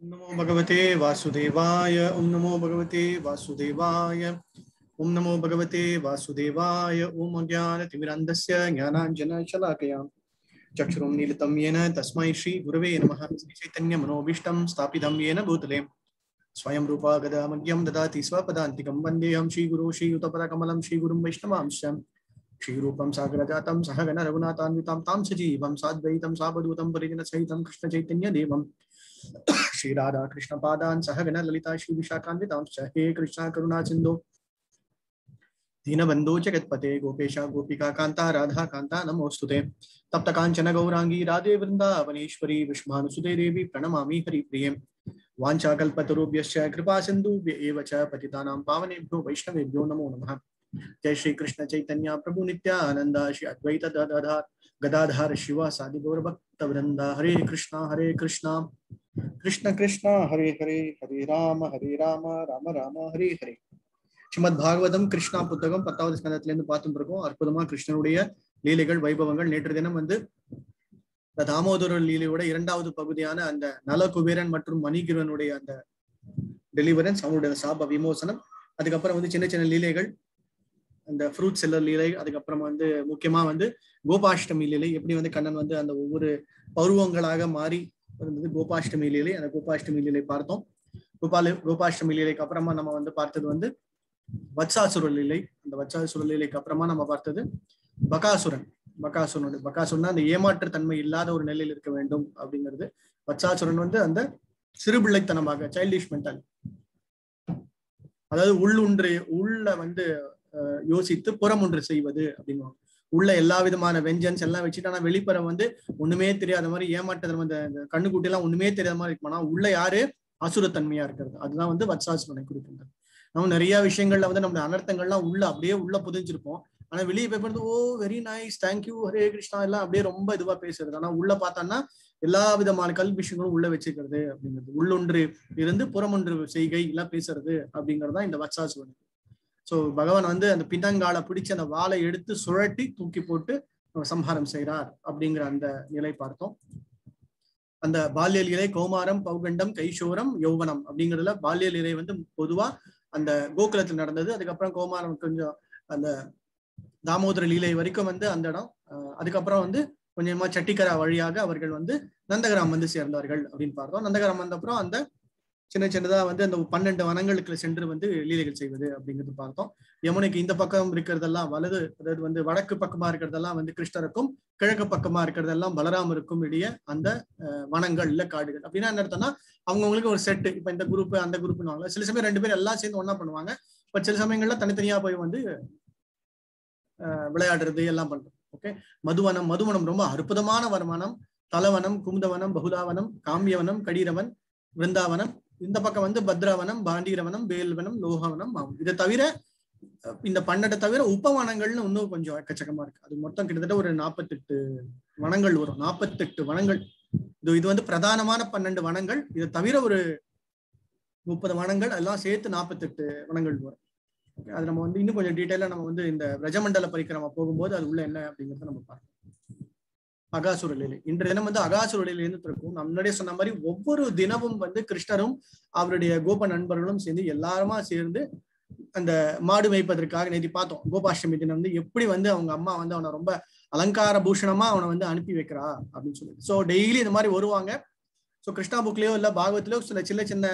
ॐ नमो भगवते वासुदेवाय ॐ नमो भगवते वासुदेवाय ॐ नमो भगवते वासुदेवाय ॐ अज्ञानतिमिरान्धस्य ज्ञानाञ्जनशलाकया चक्षुरुं नीलितं येन तस्मै श्रीगुरवे नमः श्रीचैतन्यमनोभीष्टं स्थापितं येन भूतले स्वयं रूपा गदामग्यं ददाति स्वपदान्तिकं वन्देऽहं श्रीगुरो श्रीयुतपदकमलं श्रीगुरुं वैष्णवांश्च श्रीरूपं सागरजातं सहगण रघुनाथान्वितां तां सजीवं साद्वैतं सावधूतं परिजनसहितं कृष्णचैतन्यदेवम् श्रीराधा कृष्णपादान् सहगण ललिता श्रीविशाखान्वितांश्च हे कृष्णा करुणा सिन्धो दीनबन्धो जगत्पते गोपेशा गोपिका कान्ता राधा कान्ता नमोऽस्तुते तप्त काञ्चन गौराङ्गी राधे वृन्दावनेश्वरी विष्मानुसुते देवी प्रणमामि हरिप्रिये वाञ्छाकल्पतरुभ्यश्च कृपा सिन्धुभ्य एव च पतितानां पावनेभ्यो वैष्णवेभ्यो नमो नमः जय श्री कृष्ण चैतन्य प्रभु नित्यानंद श्री अद्वैत गदाधार गदाधार शिव सादि गौरभक्त वृंद हरे कृष्णा हरे कृष्णा कृष्ण कृष्ण हरे हरे हरे राम हरे राम ராம ராம ஹரே ஹரே ஸ்ரீமத் பாகவதம் கிருஷ்ணா புத்தகம் பத்தாவது ஸ்கந்தத்துல இருந்து பார்த்துட்டு இருக்கோம் அற்புதமா கிருஷ்ணனுடைய லீலைகள் வைபவங்கள் நேற்று தினம் வந்து இந்த தாமோதர லீலையோட இரண்டாவது பகுதியான அந்த நலகுபேரன் மற்றும் மணிகிரனுடைய அந்த டெலிவரன்ஸ் அவங்களுடைய சாப விமோசனம் அதுக்கப்புறம் வந்து சின்ன சின்ன லீலைகள் அந்த ஃப்ரூட் செல்லர் லீலை அதுக்கப்புறம் வந்து முக்கியமா வந்து கோபாஷ்டமி லீலை எப்படி வந்து கண்ணன் வந்து அந்த ஒவ்வொரு பருவங்களாக மாறி இருந்தது கோபாஷ்டமி லீலை அந்த கோபாஷ்டமி லீலை பார்த்தோம் கோபால கோபாஷ்டமி லீலைக்கு அப்புறமா நம்ம வந்து பார்த்தது வந்து வத்சாசுர லீலை அந்த வத்சாசுர லீலைக்கு அப்புறமா நம்ம பார்த்தது பகாசுரன் பகாசுரன் பகாசுரன் அந்த ஏமாற்று தன்மை இல்லாத ஒரு நிலையில் இருக்க வேண்டும் அப்படிங்கிறது வத்சாசுரன் வந்து அந்த சிறுபிள்ளைத்தனமாக சைல்டிஷ் மென்டல் அதாவது உள்ளொன்று உள்ள வந்து யோசித்து புறம் ஒன்று செய்வது அப்படின்னு உள்ள எல்லா விதமான வெஞ்சன்ஸ் எல்லாம் வச்சுட்டு ஆனா வெளிப்புற வந்து ஒண்ணுமே தெரியாத மாதிரி ஏமாற்ற அந்த கண்ணுக்குட்டி எல்லாம் ஒண்ணுமே தெரியாத மாதிரி இருக்குமானா உள்ள யாரு அசுரத்தன்மையா இருக்கிறது அதுதான் வந்து வத்சாசுரனை குறிக்கின்றது நம்ம நிறைய விஷயங்கள்ல வந்து நம்மளுடைய அனர்த்தங்கள்லாம் உள்ள அப்படியே உள்ள புதிஞ்சிருப்போம் ஆனா வெளியே போய் பண்ணது oh very nice thank you Hare Krishna எல்லாம் அப்படியே ரொம்ப இதுவா பேசுறது ஆனா உள்ள பார்த்தோம்னா எல்லா விதமான கல்வி விஷயங்களும் உள்ள வச்சுக்கிறது அப்படிங்கிறது உள்ளொன்று இருந்து புறமொன்று செய்கை எல்லாம் பேசுறது அப்படிங்கிறது தான் இந்த வத்சாசுரனுக்கு சோ பகவான் வந்து அந்த பின்னங்கால பிடிச்சு அந்த வாளை எடுத்து சுழட்டி தூக்கி போட்டு சம்ஹாரம் செய்கிறார் அப்படிங்கிற அந்த நிலை பார்த்தோம் அந்த பால்ய லீலை கௌமாரம் பௌகண்டம் கைஷோரம் யௌவனம் அப்படிங்கிறதுல பால்ய லீலை வந்து பொதுவா அந்த கோகுலத்தில் நடந்தது அதுக்கப்புறம் கௌமாரம் கொஞ்சம் அந்த தாமோதர லீலை வரைக்கும் வந்து அந்த இடம் அதுக்கப்புறம் வந்து கொஞ்சமா சட்டிக்கரா வழியாக அவர்கள் வந்து நந்தகிராம் வந்து சேர்ந்தார்கள் அப்படின்னு பார்த்தோம் நந்தகிராம் வந்த அப்புறம் அந்த சின்ன சின்னதா வந்து அந்த பன்னெண்டு வனங்களுக்கு சென்று வந்து லீலைகள் செய்வது அப்படிங்கிறது பார்த்தோம் யமுனைக்கு இந்த பக்கம் இருக்கிறதெல்லாம் வலது அதாவது வந்து வடக்கு பக்கமா இருக்கிறதெல்லாம் வந்து கிருஷ்ணருக்கும் கிழக்கு பக்கமா இருக்கிறதெல்லாம் பலராமருக்கும் இடையே அந்த வனங்கள் இல்ல காடுகள் அப்படின்னா என்ன அர்த்தம்னா அவங்கவுங்களுக்கு ஒரு செட்டு இப்ப இந்த குரூப் அந்த குரூப்னுவாங்க சில சமயம் ரெண்டு பேரும் எல்லாம் சேர்ந்து ஒன்னா பண்ணுவாங்க பட் சில சமயங்கள்ல தனித்தனியா போய் வந்து விளையாடுறது எல்லாம் பண்றது ஓகே மதுவனம் மதுவனம் ரொம்ப அற்புதமான வருமானம் தலவனம் குமுதவனம் பகுதாவனம் காமியவனம் கடீரவன் விருந்தாவனம் இந்த பக்கம் வந்து பத்ராவனம் பாண்டீரவனம் வேல்வனம் லோகவனம் ஆகும் இதை தவிர இந்த பன்னெண்டை தவிர உபவனங்கள்னு இன்னும் கொஞ்சம் எக்கச்சக்கமா இருக்கு அது மொத்தம் கிட்டத்தட்ட ஒரு நாற்பத்தெட்டு வனங்கள் வரும் நாற்பத்தெட்டு வனங்கள் இது இது வந்து பிரதானமான பன்னெண்டு வனங்கள் இதை தவிர ஒரு முப்பது வனங்கள் எல்லாம் சேர்த்து நாற்பத்தெட்டு வனங்கள் வரும் அது நம்ம வந்து இன்னும் கொஞ்சம் டீட்டெயிலா நம்ம வந்து இந்த ரஜமண்டல பரிக்கிரமா போகும்போது அது உள்ள என்ன அப்படிங்கறத நம்ம பார்க்கலாம் அகாசுர லீலை இன்றைய தினம் வந்து அகாசுர லீலைன்னு இருக்கும் நம்ம முன்னாடியே சொன்ன மாதிரி ஒவ்வொரு தினமும் வந்து கிருஷ்ணரும் அவருடைய கோப நண்பர்களும் சேர்ந்து எல்லாருமா சேர்ந்து அந்த மாடு மேய்ப்பதற்காக நேற்று பார்த்தோம் கோபாஷ்டமி தினம் வந்து எப்படி வந்து அவங்க அம்மா வந்து அவனை ரொம்ப அலங்கார பூஷணமா அவனை வந்து அனுப்பி வைக்கிறா அப்படின்னு சொல்லிட்டு ஸோ டெய்லி இந்த மாதிரி வருவாங்க ஸோ கிருஷ்ணா புக்லயோ இல்ல பாகவத்திலயோ சில சின்ன சின்ன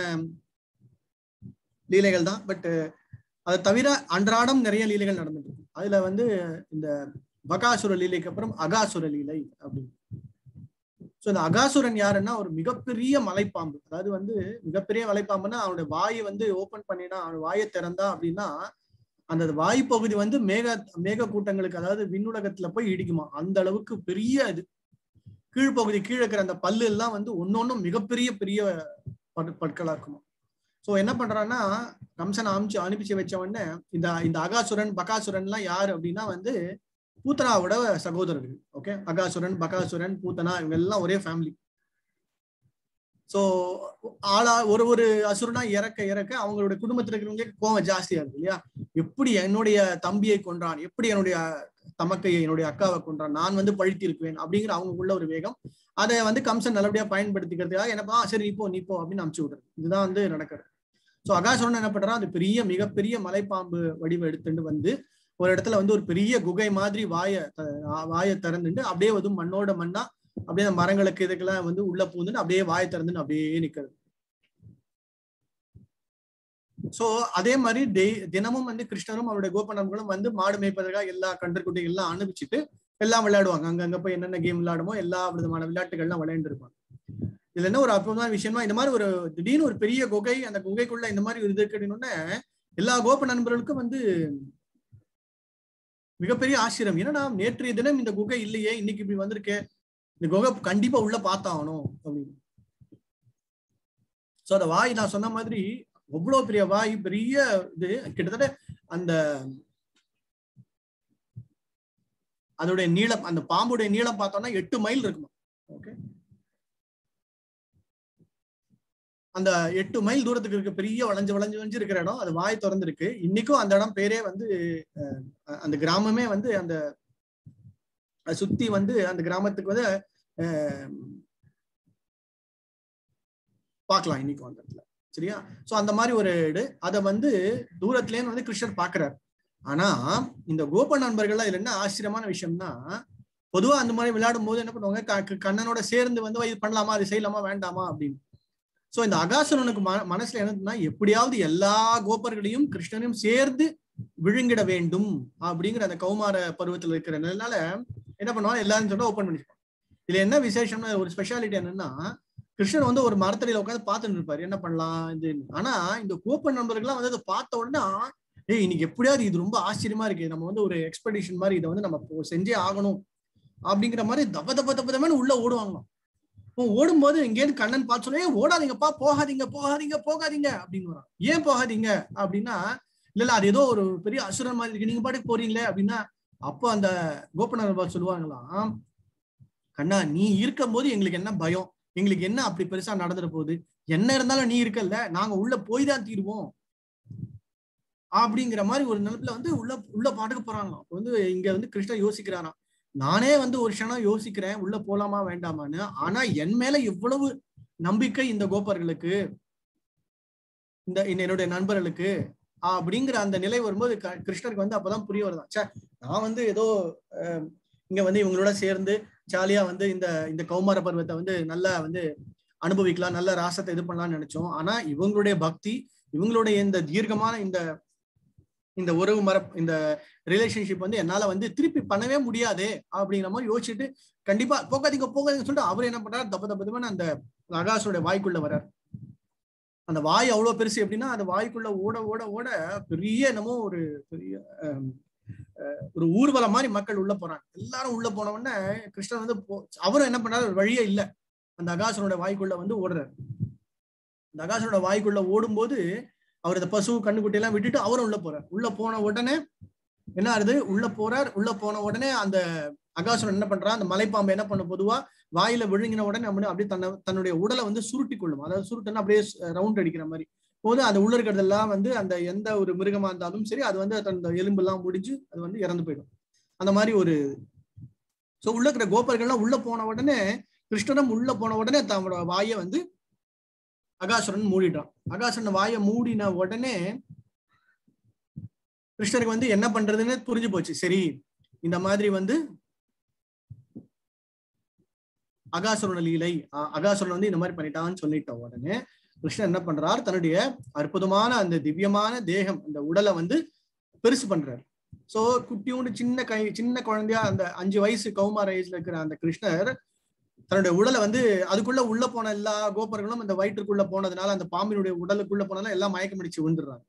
லீலைகள் தான் பட் அதை தவிர அன்றாடம் நிறைய லீலைகள் நடந்துட்டு இருக்கு அதுல வந்து இந்த பகாசுர லீலைக்கு அப்புறம் அகாசுர லீலை அப்படின்னு ஸோ இந்த அகாசுரன் யாருன்னா ஒரு மிகப்பெரிய மலைப்பாம்பு அதாவது வந்து மிகப்பெரிய மலைப்பாம்புன்னா அவனுடைய வாயை வந்து ஓபன் பண்ணினா அவன் வாயை திறந்தா அப்படின்னா அந்த வாய் பகுதி வந்து மேக மேக கூட்டங்களுக்கு அதாவது விண்ணுலகத்துல போய் இடிக்குமா அந்த அளவுக்கு பெரிய இது கீழ்ப்பகுதி கீழே இருக்கிற அந்த பல்லு எல்லாம் வந்து ஒன்னொன்னும் மிகப்பெரிய பெரிய பற்களா இருக்குமா சோ என்ன பண்றான்னா கம்சன் அமிச்சு அனுப்பிச்சு வச்ச உடனே இந்த இந்த அகாசுரன் பகாசுரன் எல்லாம் யாரு அப்படின்னா வந்து பூத்தனாவோட சகோதரர்கள் ஓகே அகாசுரன் பகாசுரன் பூத்தனா இவங்க எல்லாம் ஒரே ஃபேமிலி சோ ஆளா ஒரு ஒரு அசுரனா இறக்க இறக்க அவங்களுடைய குடும்பத்துல இருக்கிறவங்களுக்கு கோவம் ஜாஸ்தியா இருக்கு இல்லையா எப்படி என்னுடைய தம்பியை கொன்றான் எப்படி என்னுடைய தமக்கையை என்னுடைய அக்காவை கொன்றான் நான் வந்து பழித்து இருக்குவேன் அப்படிங்கிற அவங்களுக்குள்ள ஒரு வேகம் அதை வந்து கம்சன் நல்லபடியா பயன்படுத்திக்கிறதுக்காக என்னப்பா சரி நீ போ நீ போ அப்படின்னு அமுச்சு விடுறது இதுதான் வந்து நடக்கிறது சோ அகாசுரன் என்ன பண்றான் அது பெரிய மிகப்பெரிய மலைப்பாம்பு வடிவம் எடுத்துட்டு வந்து ஒரு இடத்துல வந்து ஒரு பெரிய குகை மாதிரி வாய வாயை திறந்துட்டு அப்படியே வந்து மண்ணோட மண்ணா அப்படியே அந்த மரங்களுக்கு இதுக்கெல்லாம் வந்து உள்ள பூந்துட்டு அப்படியே வாயை திறந்துட்டு அப்படியே நிக்கிறது சோ அதே மாதிரி டெய் தினமும் வந்து கிருஷ்ணரும் அவருடைய கோபநம்பர்களும் வந்து மாடு மேய்ப்பதற்காக எல்லா கன்றுக்குட்டிகள் எல்லாம் அனுப்பிச்சிட்டு எல்லாம் விளையாடுவாங்க அங்கங்க போய் என்னென்ன கேம் விளையாடுமோ எல்லா விதமான விளையாட்டுகள்லாம் விளையாண்டு இருப்பாங்க இதுல என்ன ஒரு அற்புதமான விஷயமா இந்த மாதிரி ஒரு திடீர்னு ஒரு பெரிய குகை அந்த குகைக்குள்ள இந்த மாதிரி ஒரு இது இருக்கணும்னு எல்லா கோப நண்பர்களுக்கும் வந்து மிகப்பெரிய ஆச்சரியம் என்னன்னா நேற்றைய தினம் இந்த குகை இல்லையே இன்னைக்கு இப்படி வந்திருக்கே இந்த குகை கண்டிப்பா உள்ள பார்த்தாகணும் அப்படின்னு சோ அந்த வாய் நான் சொன்ன மாதிரி அவ்வளவு பெரிய வாய் பெரிய இது கிட்டத்தட்ட அந்த அதோடைய நீளம் அந்த பாம்புடைய நீளம் பார்த்தோம்னா எட்டு மைல் இருக்குமா ஓகே அந்த எட்டு மைல் தூரத்துக்கு இருக்க பெரிய வளைஞ்சு வளைஞ்சு வளைஞ்சு இருக்கிற இடம் அது வாய் திறந்திருக்கு இன்னைக்கும் அந்த இடம் பேரே வந்து அந்த கிராமமே வந்து அந்த சுத்தி வந்து அந்த கிராமத்துக்கு வந்து பார்க்கலாம் இன்னைக்கும் அந்த இடத்துல சரியா சோ அந்த மாதிரி ஒரு இடு அதை வந்து தூரத்துலேன்னு வந்து கிருஷ்ணர் பாக்குறாரு ஆனா இந்த கோப நண்பர்கள் இதுல என்ன ஆச்சரியமான விஷயம்னா பொதுவா அந்த மாதிரி விளையாடும் போது என்ன பண்ணுவாங்க கண்ணனோட சேர்ந்து வந்து இது பண்ணலாமா அது செய்யலாமா வேண்டாமா அப்படின்னு சோ இந்த அகாசுரனுக்கு மனசுல என்னன்னா எப்படியாவது எல்லா கோபர்களையும் கிருஷ்ணனையும் சேர்ந்து விழுங்கிட வேண்டும் அப்படிங்கிற அந்த கௌமார பருவத்துல இருக்கிறதுனால என்ன பண்ணுவாங்க எல்லாரும் சொல்ல ஓப்பன் பண்ணிருப்பாங்க இதுல என்ன விசேஷம்னா ஒரு ஸ்பெஷாலிட்டி என்னன்னா கிருஷ்ணன் வந்து ஒரு மரத்தடியில உட்காந்து பார்த்துட்டு இருப்பாரு என்ன பண்ணலாம் இது ஆனா இந்த கோப்பன் நண்பர்கள்லாம் வந்து அதை பார்த்த உடனே ஏய் இன்னைக்கு எப்படியாவது இது ரொம்ப ஆச்சரியமா இருக்கு நம்ம வந்து ஒரு எக்ஸ்பெடிஷன் மாதிரி இதை வந்து நம்ம செஞ்சே ஆகணும் அப்படிங்கிற மாதிரி தப்ப தப்ப தப்ப தப்பன்னு உள்ள ஓடுவாங்களாம் இப்போ ஓடும்போது இங்கேருந்து கண்ணன் பார்த்து சொல்ல ஓடாதீங்கப்பா போகாதீங்க போகாதீங்க போகாதீங்க அப்படின்னு வரான் ஏன் போகாதீங்க அப்படின்னா இல்ல இல்ல அது ஏதோ ஒரு பெரிய அசுரன் மாதிரி இருக்கு நீங்க பாட்டுக்கு போறீங்களே அப்படின்னா அப்போ அந்த கோபனர் சொல்லுவாங்களாம் கண்ணா நீ இருக்கும் போது எங்களுக்கு என்ன பயம் எங்களுக்கு என்ன அப்படி பெருசா நடந்துட போகுது என்ன இருந்தாலும் நீ இருக்கல்ல நாங்க உள்ள போய் தான் தீருவோம் அப்படிங்கிற மாதிரி ஒரு நிலத்துல வந்து உள்ள உள்ள பாட்டுக்கு போறாங்களாம் வந்து இங்க வந்து கிருஷ்ணர் யோசிக்கிறாராம் நானே வந்து ஒரு க்ஷணம் யோசிக்கிறேன் உள்ள போலாமா வேண்டாமான்னு ஆனா என் மேல எவ்வளவு நம்பிக்கை இந்த கோபர்களுக்கு இந்த என்னுடைய நண்பர்களுக்கு அப்படிங்கிற அந்த நிலை வரும்போது கிருஷ்ணருக்கு வந்து அப்பதான் புரிய வருதான் சே நான் வந்து ஏதோ இங்க வந்து இவங்களோட சேர்ந்து ஜாலியா வந்து இந்த இந்த கௌமார பருவத்தை வந்து நல்லா வந்து அனுபவிக்கலாம் நல்ல ராசத்தை இது பண்ணலாம்னு நினைச்சோம் ஆனா இவங்களுடைய பக்தி இவங்களுடைய இந்த தீர்க்கமான இந்த இந்த உறவு மர இந்த ரிலேஷன்ஷிப் வந்து என்னால வந்து திருப்பி பண்ணவே முடியாது அப்படிங்கிற மாதிரி யோசிச்சுட்டு கண்டிப்பா போகாதீங்க போகாதீங்க சொல்லிட்டு அவர் என்ன பண்றாரு தப்பு தப்பு தப்புன்னு அந்த ஆகாஷோட வாய்க்குள்ள வர்றார் அந்த வாய் அவ்வளவு பெருசு எப்படின்னா அந்த வாய்க்குள்ள ஓட ஓட ஓட பெரிய என்னமோ ஒரு பெரிய ஒரு ஊர்வலம் மாதிரி மக்கள் உள்ள போறாங்க எல்லாரும் உள்ள போன உடனே கிருஷ்ணன் வந்து அவரும் என்ன பண்ணாரு வழியே இல்லை அந்த அகாசனோட வாய்க்குள்ள வந்து ஓடுறாரு அந்த அகாசனோட வாய்க்குள்ள ஓடும்போது அவர் இந்த பசு கண்ணுக்குட்டி எல்லாம் விட்டுட்டு அவரும் உள்ள போறார் உள்ள போன உடனே என்ன ஆகுது உள்ள போறார் உள்ள போன உடனே அந்த அகாசுரன் என்ன பண்றான் அந்த மலைப்பாம்பு என்ன பண்ண பொதுவா வாயில விழுங்கின உடனே நம்ம அப்படியே தன்னை தன்னுடைய உடலை வந்து சுருட்டி கொள்ளும் அதாவது சுருட்டுன்னா அப்படியே ரவுண்ட் அடிக்கிற மாதிரி போது அந்த உள்ள இருக்கிறதெல்லாம் வந்து அந்த எந்த ஒரு மிருகமா இருந்தாலும் சரி அது வந்து தன் எலும்பு எல்லாம் முடிஞ்சு அது வந்து இறந்து போயிடும் அந்த மாதிரி ஒரு சோ உள்ள இருக்கிற கோபர்கள்லாம் உள்ள போன உடனே கிருஷ்ணனும் உள்ள போன உடனே தன்னோட வாயை வந்து அகாசுரன் மூடிட்டான் அகாசுரன் வாயை மூடின உடனே கிருஷ்ணருக்கு வந்து என்ன பண்றதுன்னு புரிஞ்சு போச்சு சரி இந்த மாதிரி வந்து அகாசுரன லீலை அகாசுரன் வந்து இந்த மாதிரி பண்ணிட்டான்னு சொல்லிட்ட உடனே கிருஷ்ணன் என்ன பண்றார் தன்னுடைய அற்புதமான அந்த திவ்யமான தேகம் அந்த உடலை வந்து பெருசு பண்றாரு சோ குட்டியோண்டு சின்ன கை சின்ன குழந்தையா அந்த அஞ்சு வயசு கௌமார வயசுல இருக்கிற அந்த கிருஷ்ணர் தன்னுடைய உடலை வந்து அதுக்குள்ள உள்ள போன எல்லா கோபர்களும் அந்த வயிற்றுக்குள்ள போனதுனால அந்த பாம்பினுடைய உடலுக்குள்ள போனதால எல்லாம் மயக்கம் அடிச்சு விழுந்துடுறாங்க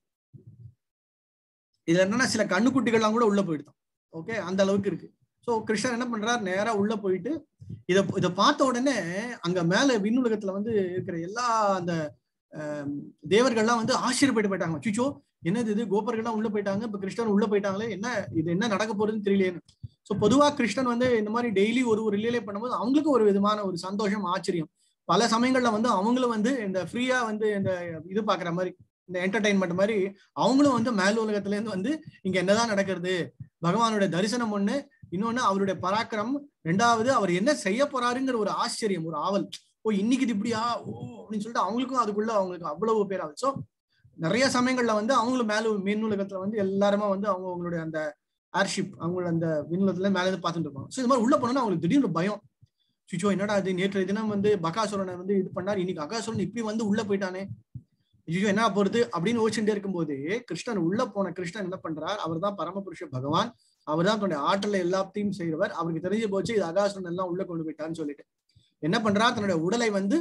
இதுல என்னன்னா சில கண்ணுக்குட்டிகள்லாம் கூட உள்ள போயிடுதான் ஓகே அந்த அளவுக்கு இருக்கு சோ கிருஷ்ணர் என்ன பண்றாரு நேரா உள்ள போயிட்டு இத இதை பார்த்த உடனே அங்க மேல விண்ணுலகத்துல வந்து இருக்கிற எல்லா அந்த தேவர்கள்லாம் வந்து ஆச்சரியப்பட்டு போயிட்டாங்க சுச்சோ என்னது இது கோபர்கள்லாம் உள்ள போயிட்டாங்க இப்ப கிருஷ்ணன் உள்ள போயிட்டாங்களே என்ன இது என்ன நடக்க போறதுன்னு தெரியலையேன்னு சோ பொதுவா கிருஷ்ணன் வந்து இந்த மாதிரி டெய்லி ஒரு ஒரு லீலை பண்ணும்போது அவங்களுக்கு ஒரு விதமான ஒரு சந்தோஷம் ஆச்சரியம் பல சமயங்கள்ல வந்து அவங்களும் வந்து இந்த ஃப்ரீயா வந்து இந்த இது பாக்குற மாதிரி இந்த என்டர்டைன்மெண்ட் மாதிரி அவங்களும் வந்து மேல் உலகத்துல இருந்து வந்து இங்க என்னதான் நடக்கிறது பகவானுடைய தரிசனம் ஒண்ணு இன்னொன்னு அவருடைய பராக்கிரம் ரெண்டாவது அவர் என்ன செய்ய போறாருங்கிற ஒரு ஆச்சரியம் ஒரு ஆவல் ஓ இன்னைக்கு இது இப்படியா ஓ அப்படின்னு சொல்லிட்டு அவங்களுக்கும் அதுக்குள்ள அவங்களுக்கு அவ்வளவு பேர் ஆகுது ஸோ நிறைய சமயங்கள்ல வந்து அவங்களும் மேல மீன் உலகத்துல வந்து எல்லாருமே வந்து அவங்க அவங்களுடைய அந்த ஏர்ஷிப் அவங்களோட அந்த விண்ணுலகத்துல மேல இருந்து பார்த்துட்டு இருப்பாங்க ஸோ இது மாதிரி உள்ள போனோம்னா அவங்களுக்கு திடீர்னு பயம் சுச்சோ என்னடா இது நேற்று தினம் வந்து பகாசுரனை வந்து இது பண்ணார் இன்னைக்கு அகாசுரன் இப்படி வந்து உள்ள போயிட்டானே ஐயோ என்ன போறது அப்படின்னு யோசிச்சுட்டே இருக்கும்போது கிருஷ்ணன் உள்ள போன கிருஷ்ணன் என்ன பண்றார் அவர் தான் பரமபுருஷ பகவான் அவர் தான் தன்னுடைய ஆற்றல எல்லாத்தையும் செய்கிறவர் அவருக்கு தெரிஞ்சு போச்சு இது அகாசுரன் எல்லாம் உள்ள கொண்டு போயிட்டான்னு சொல்லிட்டு என்ன பண்றார் தன்னுடைய உடலை வந்து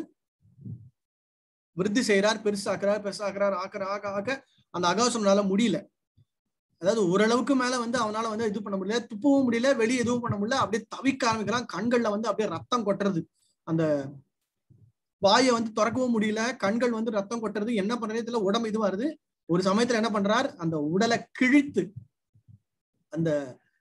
விருத்தி செய்யறார் பெருசாக்குறார் பெருசாக்குறார் ஆக்குற ஆக்க ஆக்க அந்த அகாசுரனால முடியல அதாவது ஓரளவுக்கு மேல வந்து அவனால வந்து இது பண்ண முடியல துப்பவும் முடியல வெளியே எதுவும் பண்ண முடியல அப்படியே தவிக்க ஆரம்பிக்கிறான் கண்கள்ல வந்து அப்படியே ரத்தம் கொட்டுறது அந்த வாயை வந்து திறக்கவும் முடியல கண்கள் வந்து ரத்தம் கொட்டுறது என்ன பண்றதே தெரியல உடம்பு இது வருது ஒரு சமயத்துல என்ன பண்றார் அந்த உடலை கிழித்து அந்த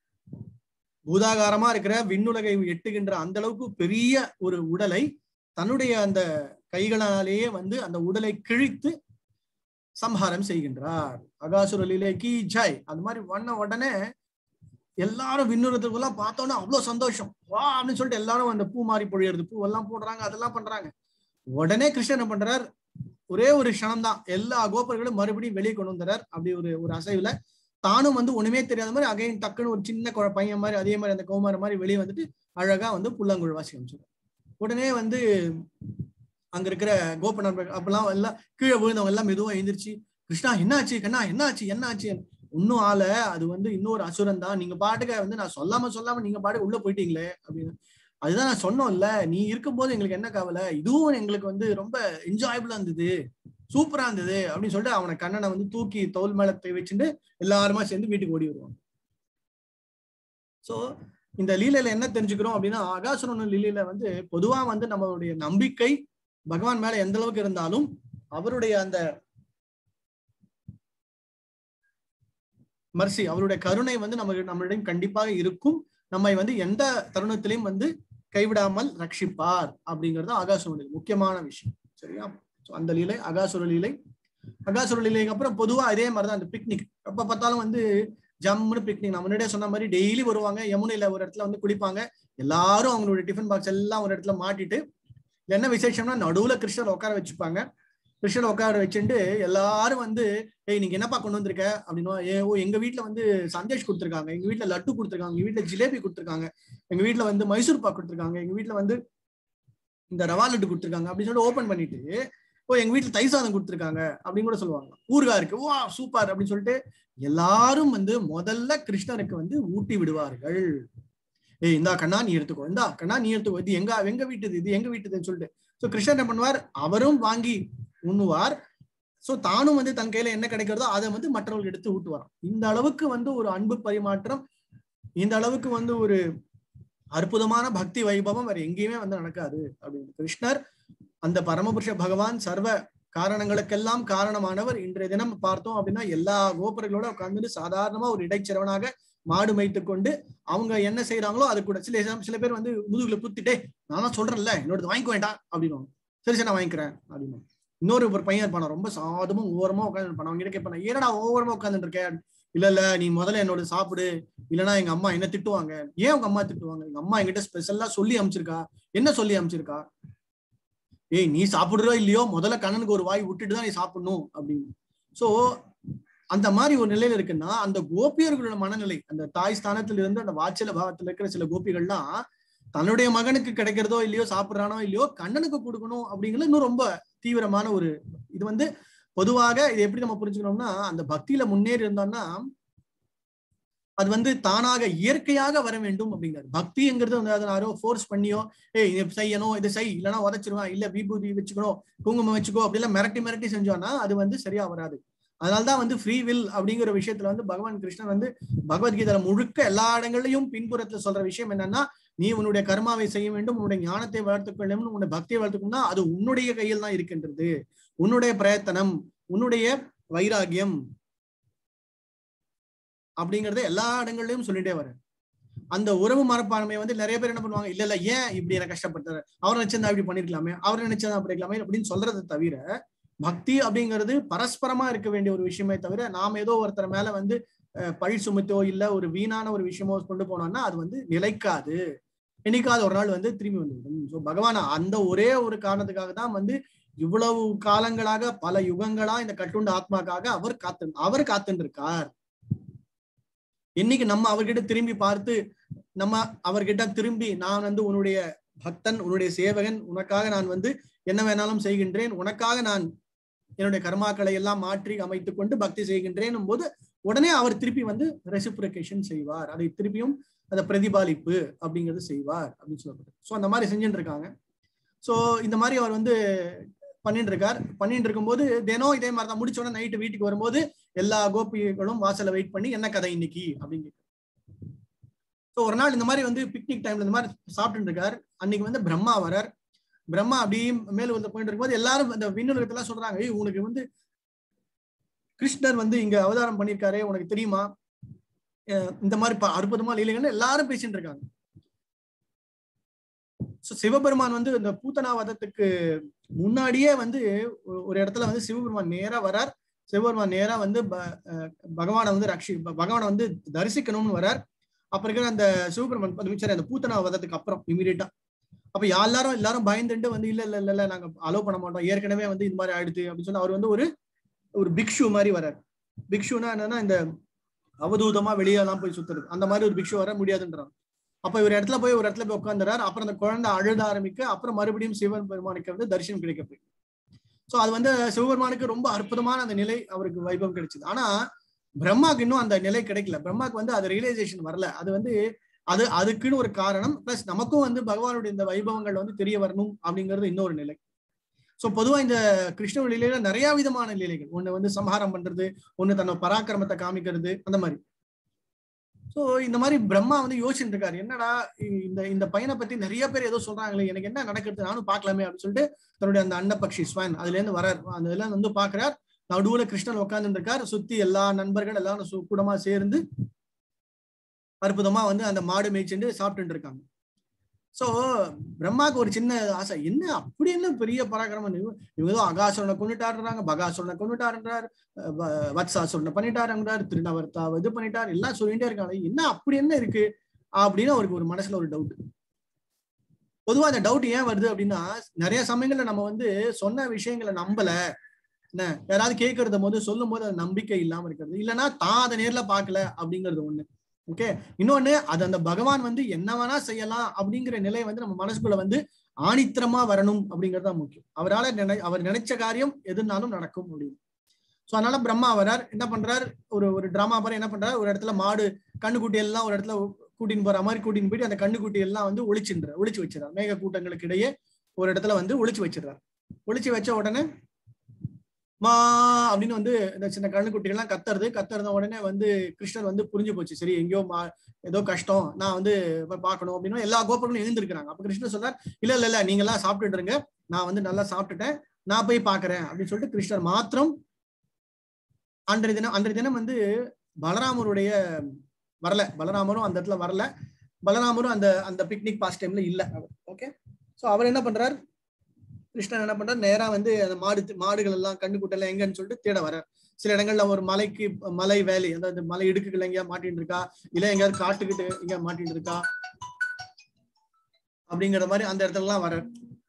பூதாகாரமா இருக்கிற விண்ணுலகை எட்டுகின்ற அந்த அளவுக்கு பெரிய ஒரு உடலை தன்னுடைய அந்த கைகளாலேயே வந்து அந்த உடலை கிழித்து சம்ஹாரம் செய்கின்றார் அகாசுரலிலே கி ஜாய் அந்த மாதிரி பண்ண உடனே எல்லாரும் விண்ணுறதுக்கெல்லாம் பார்த்தோன்னா அவ்வளவு சந்தோஷம் வா அப்படின்னு சொல்லிட்டு எல்லாரும் அந்த பூ மாறி பொழியறது பூ எல்லாம் போடுறாங்க அதெல்லாம் பண்றாங்க உடனே கிருஷ்ணன் என்ன பண்றார் ஒரே ஒரு க்ஷணம் தான் எல்லா கோபர்களும் மறுபடியும் வெளியே கொண்டு வந்தார் அப்படி ஒரு ஒரு அசைவுல தானும் வந்து ஒண்ணுமே தெரியாத மாதிரி அகைன் டக்குன்னு ஒரு சின்ன குழ- பையன் மாதிரி அதே மாதிரி அந்த கௌமார மாதிரி வெளியே வந்துட்டு அழகா வந்து புல்லாங்குழல் வாசி அமைச்சிடும் உடனே வந்து அங்க இருக்கிற கோப நண்பர்கள் அப்பெல்லாம் எல்லாம் கீழே விழுந்தவங்க எல்லாம் மெதுவா எழுந்திருச்சு கிருஷ்ணா என்னாச்சு கண்ணா என்னாச்சு என்னாச்சு இன்னும் ஆள அது வந்து இன்னொரு அசுரன் தான் நீங்க பாட்டுக்க வந்து நான் சொல்லாம சொல்லாம நீங்க பாட்டுக்கு உள்ள போயிட்டீங்களே அப்படின்னு அதுதான் நான் சொன்னோம்ல நீ இருக்கும்போது எங்களுக்கு என்ன கவலை இதுவும் எங்களுக்கு வந்து ரொம்ப என்ஜாயபிளா இருந்தது சூப்பரா இருந்தது அப்படின்னு சொல்லிட்டு அவனை கண்ணனை வந்து தூக்கி தோல் மேல கை வச்சுட்டு எல்லாருமா சேர்ந்து வீட்டுக்கு ஓடி வருவாங்க சோ இந்த லீலையில என்ன தெரிஞ்சுக்கிறோம் அப்படின்னா அகாசுரன் லீலையில வந்து பொதுவா வந்து நம்மளுடைய நம்பிக்கை பகவான் மேல எந்த அளவுக்கு இருந்தாலும் அவருடைய அந்த மர்சி அவருடைய கருணை வந்து நம்ம நம்மளிடம் கண்டிப்பாக இருக்கும் நம்மை வந்து எந்த தருணத்திலையும் வந்து கைவிடாமல் ரட்சிப்பார் அப்படிங்கிறது ஆகாசுர முக்கியமான விஷயம் சரியா So, அந்த லீலை அகாசுர லீலை அகாசுர லீலைக்கு அப்புறம் பொதுவா அதே மாதிரிதான் அந்த பிக்னிக் எப்ப பார்த்தாலும் வந்து ஜம்முன்னு பிக்னிக் நான் முன்னாடியே சொன்ன மாதிரி டெய்லி வருவாங்க யமுனையில ஒரு இடத்துல வந்து குடிப்பாங்க எல்லாரும் அவங்களுடைய டிஃபன் பாக்ஸ் எல்லாம் ஒரு இடத்துல மாட்டிட்டு என்ன விசேஷம்னா நடுவுல கிருஷ்ணர் உட்கார வச்சுப்பாங்க கிருஷ்ணர் உட்கார வச்சுட்டு எல்லாரும் வந்து ஏய் நீங்க என்னப்பா கொண்டு வந்திருக்க அப்படின்னா ஏ ஓ எங்க வீட்ல வந்து சந்தேஷ் கொடுத்துருக்காங்க எங்க வீட்ல லட்டு கொடுத்துருக்காங்க எங்க வீட்ல ஜிலேபி கொடுத்துருக்காங்க எங்க வீட்ல வந்து மைசூர் பாக் கொடுத்துருக்காங்க எங்க வீட்ல வந்து இந்த ரவா லட்டு கொடுத்துருக்காங்க அப்படின்னு சொல்லிட்டு ஓபன் பண்ணிட்டு ஓ எங்க வீட்ல தை சாதம் கொடுத்துருக்காங்க அப்படின்னு கூட சொல்லுவாங்க ஊறுகாய் இருக்கு வா சூப்பர் அப்படின்னு சொல்லிட்டு எல்லாரும் வந்து முதல்ல கிருஷ்ணருக்கு வந்து ஊட்டி விடுவார்கள் ஏய் இந்தா கண்ணா நீ எடுத்துக்கோ இந்தா கண்ணா நீ எடுத்துக்கோ இது எங்க எங்க வீட்டுது இது எங்க வீட்டுதுன்னு சொல்லிட்டு சோ கிருஷ்ணர் என்ன பண்ணுவார் அவரும் வாங்கி உண்ணுவார் சோ தானும் வந்து தன் கையில என்ன கிடைக்கிறதோ அதை வந்து மற்றவர்களுக்கு எடுத்து ஊட்டுவாராம் இந்த அளவுக்கு வந்து ஒரு அன்பு பரிமாற்றம் இந்த அளவுக்கு வந்து ஒரு அற்புதமான பக்தி வைபவம் வேற எங்கேயுமே வந்து நடக்காது அப்படின்னு கிருஷ்ணர் அந்த பரமபுருஷ பகவான் சர்வ காரணங்களுக்கெல்லாம் காரணமானவர் இன்றைய தினம் பார்த்தோம் அப்படின்னா எல்லா கோபுரங்களோட உட்கார்ந்துட்டு சாதாரணமா ஒரு இடைச்சிறவனாக மாடு மேய்த்து கொண்டு அவங்க என்ன செய்யறாங்களோ அது கூட சில சில பேர் வந்து முதுகுல குத்திட்டே நான் சொல்றேன்ல என்னோடது வாங்கிக்க வேண்டாம் அப்படின்னு சரி சரி நான் வாங்கிக்கிறேன் அப்படின்னு இன்னொரு ஒரு பையன் இருப்பான ரொம்ப சாதமா ஓரமா உட்காந்து இருப்பான் அவங்க கிட்ட கேட்பான ஏடா ஓரமா உட்காந்துட்டு இருக்க இல்ல இல்ல நீ முதல்ல என்னோட சாப்பிடு இல்லைன்னா எங்க அம்மா என்ன திட்டுவாங்க ஏன் உங்க அம்மா திட்டுவாங்க எங்க அம்மா என்கிட்ட ஸ்பெஷலா சொல்லி அமிச்சிருக்கா என்ன சொல்லி அமிச்சிருக்கா ஏய் நீ சாப்பிடுறோ இல்லையோ முதல்ல கண்ணனுக்கு ஒரு வாய் விட்டுட்டு தான் நீ சாப்பிடணும் அப்படின்னு சோ அந்த மாதிரி ஒரு நிலையில இருக்குன்னா அந்த கோபியர்களோட மனநிலை அந்த தாய் ஸ்தானத்துல இருந்து அந்த வாச்சல பாவத்துல இருக்கிற சில கோபிகள்லாம் தன்னுடைய மகனுக்கு கிடைக்கிறதோ இல்லையோ சாப்பிடுறானோ இல்லையோ கண்ணனுக்கு கொடுக்கணும் அப்படிங்கிறது இன்னும் ரொம்ப தீவிரமான ஒரு இது வந்து பொதுவாக இது எப்படி நம்ம புரிஞ்சுக்கணும்னா அந்த பக்தியில முன்னேறி இருந்தோம்னா அது வந்து தானாக இயற்கையாக வர வேண்டும் அப்படிங்கிறது பக்திங்கிறது வந்து அதை யாரோ ஃபோர்ஸ் பண்ணியோ ஏய் இது செய்யணும் இது செய் இல்லைன்னா உதச்சிருவான் இல்ல விபூதி வச்சுக்கணும் குங்குமம் வச்சுக்கோ அப்படிலாம் மிரட்டி மிரட்டி செஞ்சோம்னா அது வந்து சரியா வராது அதனால்தான் வந்து ஃப்ரீ வில் அப்படிங்கிற விஷயத்துல வந்து பகவான் கிருஷ்ணன் வந்து பகவத்கீதையில முழுக்க எல்லா இடங்களையும் பின்புறத்துல சொல்ற விஷயம் என்னன்னா நீ உன்னுடைய கர்மாவை செய்ய வேண்டும் உன்னுடைய ஞானத்தை வளர்த்துக் கொள்ள வேண்டும் உன்னுடைய பக்தியை வளர்த்துக்கணும்னா அது உன்னுடைய கையில் தான் இருக்கின்றது உன்னுடைய பிரயத்தனம் உன்னுடைய வைராகியம் அப்படிங்கறத எல்லா இடங்கள்லயும் சொல்லிட்டே வர அந்த உறவு மரப்பான்மை வந்து நிறைய பேர் என்ன பண்ணுவாங்க இல்ல இல்ல ஏன் இப்படி என்ன கஷ்டப்படுத்தாரு அவர் நினைச்சதா இப்படி பண்ணிருக்கலாமே அவர் நினைச்சதா அப்படி இருக்கலாமே அப்படின்னு சொல்றதை தவிர பக்தி அப்படிங்கிறது பரஸ்பரமா இருக்க வேண்டிய ஒரு விஷயமே தவிர நாம ஏதோ ஒருத்தர் மேல வந்து பழி சுமத்தோ இல்ல ஒரு வீணான ஒரு விஷயமோ கொண்டு போனோம்னா அது வந்து நிலைக்காது என்னைக்காவது ஒரு நாள் வந்து திரும்பி வந்துவிடும் ஸோ பகவான் அந்த ஒரே ஒரு காரணத்துக்காக தான் வந்து இவ்வளவு காலங்களாக பல யுகங்களா இந்த கட்டுண்ட ஆத்மாக்காக அவர் காத்து அவர் காத்துட்டு இருக்கார் இன்னைக்கு நம்ம அவர்கிட்ட திரும்பி பார்த்து நம்ம அவர்கிட்ட திரும்பி நான் வந்து உன்னுடைய பக்தன் உன்னுடைய சேவகன் உனக்காக நான் வந்து என்ன வேணாலும் செய்கின்றேன் உனக்காக நான் என்னுடைய கர்மாக்களை எல்லாம் மாற்றி அமைத்துக் கொண்டு பக்தி செய்கின்றேன் போது உடனே அவர் திருப்பி வந்து ரெசிப்ரிகேஷன் செய்வார் அதை திருப்பியும் அந்த பிரதிபாலிப்பு அப்படிங்கிறது செய்வார் அப்படின்னு சொல்லப்படுது ஸோ அந்த மாதிரி செஞ்சுட்டு இருக்காங்க ஸோ இந்த மாதிரி அவர் வந்து பண்ணிட்டு இருக்கார் பண்ணிட்டு இருக்கும்போது தினம் இதே மாதிரி தான் முடிச்ச உடனே நைட்டு வீட்டுக்கு வரும்போது எல்லா கோபிகளும் வாசல்ல வெயிட் பண்ணி என்ன கதை இன்னைக்கு அப்படின்னு ஸோ ஒரு நாள் இந்த மாதிரி வந்து பிக்னிக் டைம்ல இந்த மாதிரி சாப்பிட்டு இருக்கார் அன்னைக்கு வந்து பிரம்மா வரார் பிரம்மா அப்படி மேல வந்து போயிட்டு இருக்கும்போது எல்லாரும் இந்த விண்ணுலகத்தெல்லாம் சொல்றாங்க ஏய் உனக்கு வந்து கிருஷ்ணர் வந்து இங்க அவதாரம் பண்ணியிருக்காரு உனக்கு தெரியுமா இந்த மாதிரி அற்புதமா லீலைகள்னு எல்லாரும் பேசிட்டு இருக்காங்க சிவபெருமான் வந்து இந்த பூத்தனாவதத்துக்கு முன்னாடியே வந்து ஒரு இடத்துல வந்து சிவபெருமான் நேரா வரார் சிவபெருமான் நேரா வந்து பகவானை வந்து ரக்ஷி பகவானை வந்து தரிசிக்கணும்னு வரார் அப்ப இருக்கிற அந்த சிவபெருமான் சரி அந்த பூத்தனாவதத்துக்கு அப்புறம் இமீடியட்டா அப்ப எல்லாரும் எல்லாரும் பயந்துட்டு வந்து இல்ல இல்ல இல்ல இல்ல நாங்க அலோவ் பண்ண மாட்டோம் ஏற்கனவே வந்து இந்த மாதிரி ஆயிடுது அப்படின்னு சொல்லி அவர் வந்து ஒரு ஒரு பிக்ஷு மாதிரி வரார் பிக்ஷுனா என்னன்னா இந்த அவதூதமா வெளியெல்லாம் போய் சுத்துறது அந்த மாதிரி ஒரு பிக்ஷு வர முடியாதுன்றாங்க அப்ப இவர் இடத்துல போய் ஒரு இடத்துல போய் உட்காந்துறாரு அப்புறம் அந்த குழந்தை அழுத ஆரம்பிக்க அப்புறம் மறுபடியும் சிவன் பெருமானுக்கு வந்து தரிசனம் கிடைக்க போய் சோ அது வந்து சிவபெருமானுக்கு ரொம்ப அற்புதமான அந்த நிலை அவருக்கு வைபவம் கிடைச்சது ஆனா பிரம்மாக்கு இன்னும் அந்த நிலை கிடைக்கல பிரம்மாக்கு வந்து அது ரியலைசேஷன் வரல அது வந்து அது அதுக்குன்னு ஒரு காரணம் பிளஸ் நமக்கும் வந்து பகவானுடைய இந்த வைபவங்கள் வந்து தெரிய வரணும் அப்படிங்கிறது இன்னொரு நிலை சோ பொதுவா இந்த கிருஷ்ண லீலையில நிறைய விதமான லீலைகள் ஒண்ணு வந்து சம்ஹாரம் பண்றது ஒண்ணு தன்னோட பராக்கிரமத்தை காமிக்கிறது அந்த மாதிரி சோ இந்த மாதிரி பிரம்மா வந்து யோசிச்சுட்டு இருக்காரு என்னடா இந்த இந்த பையனை பத்தி நிறைய பேர் ஏதோ சொல்றாங்களே எனக்கு என்ன நடக்கிறது நானும் பார்க்கலாமே அப்படின்னு சொல்லிட்டு தன்னுடைய அந்த அன்னபக்ஷி ஸ்வான் அதுல இருந்து வரார் அந்த இதெல்லாம் வந்து பாக்குறார் நடுவுல கிருஷ்ணன் உட்கார்ந்துட்டு இருக்கார் சுத்தி எல்லா நண்பர்கள் எல்லாரும் கூடமா சேர்ந்து அற்புதமா வந்து அந்த மாடு மேய்ச்சிட்டு சாப்பிட்டு இருக்காங்க சோ பிரம்மாக்கு ஒரு சின்ன ஆசை என்ன அப்படி என்ன பெரிய பராக்கிரமம் இவங்க ஏதோ அகாசுரனை கொண்டுட்டாருன்றாங்க பகாசுரனை கொண்டுட்டாருன்றார் வத்சாசுரனை பண்ணிட்டாருங்கிறார் திருநவர்த்தா இது பண்ணிட்டார் எல்லாம் சொல்லிட்டே இருக்காங்க என்ன அப்படி என்ன இருக்கு அப்படின்னு அவருக்கு ஒரு மனசுல ஒரு டவுட் பொதுவா அந்த டவுட் ஏன் வருது அப்படின்னா நிறைய சமயங்கள்ல நம்ம வந்து சொன்ன விஷயங்களை நம்பல என்ன யாராவது கேட்கறத போது சொல்லும் போது அது நம்பிக்கை இல்லாம இருக்கிறது இல்லைன்னா தான் அதை நேர்ல பாக்கல அப்படிங்கிறது ஒண்ணு ஓகே இன்னொன்னு அது அந்த பகவான் வந்து என்ன வேணா செய்யலாம் அப்படிங்கிற நிலை வந்து நம்ம மனசுக்குள்ள வந்து ஆணித்திரமா வரணும் அப்படிங்கிறது தான் முக்கியம் அவரால் நினை அவர் நினைச்ச காரியம் எதுனாலும் நடக்கும் அப்படின்னு ஸோ அதனால பிரம்மா வரார் என்ன பண்றார் ஒரு ஒரு டிராமா பாரு என்ன பண்றாரு ஒரு இடத்துல மாடு கண்ணுக்குட்டி எல்லாம் ஒரு இடத்துல கூட்டின்னு போற மாதிரி கூட்டின்னு போயிட்டு அந்த கண்ணுக்குட்டி எல்லாம் வந்து ஒளிச்சுன்ற ஒளிச்சு வச்சிடறார் மேக கூட்டங்களுக்கு இடையே ஒரு இடத்துல வந்து ஒளிச்சு வச்சிடறார் ஒளிச்சு வச்ச உடனே மா அப்படின்னு வந்து இந்த சின்ன கண்ணுக்குட்டிகள்லாம் கத்துறது கத்துறத உடனே வந்து கிருஷ்ணர் வந்து புரிஞ்சு போச்சு சரி எங்கேயோ மா ஏதோ கஷ்டம் நான் வந்து பார்க்கணும் அப்படின்னு எல்லா கோபுரங்களும் எழுந்திருக்கிறாங்க அப்ப கிருஷ்ணர் சொல்றார் இல்ல இல்ல இல்ல நீங்க எல்லாம் சாப்பிட்டுட்டு இருங்க நான் வந்து நல்லா சாப்பிட்டுட்டேன் நான் போய் பாக்குறேன் அப்படின்னு சொல்லிட்டு கிருஷ்ணர் மாத்திரம் அன்றைய தினம் அன்றைய தினம் வந்து பலராமருடைய வரல பலராமரும் அந்த இடத்துல வரல பலராமரும் அந்த அந்த பிக்னிக் பாஸ் டைம்ல இல்ல ஓகே சோ அவர் என்ன பண்றாரு கிருஷ்ணன் என்ன பண்றாரு நேரா வந்து அந்த மாடு மாடுகள் எல்லாம் கண்ணுக்குட்டெல்லாம் எங்கன்னு சொல்லிட்டு தேட வர சில இடங்கள்ல ஒரு மலைக்கு மலை வேலி அதாவது மலை இடுக்குகள் எங்கேயா மாட்டின்னு இருக்கா இல்ல எங்கேயாவது காட்டுக்கிட்டு எங்கேயா மாட்டின்னு இருக்கா அப்படிங்கிற மாதிரி அந்த இடத்துல எல்லாம் வர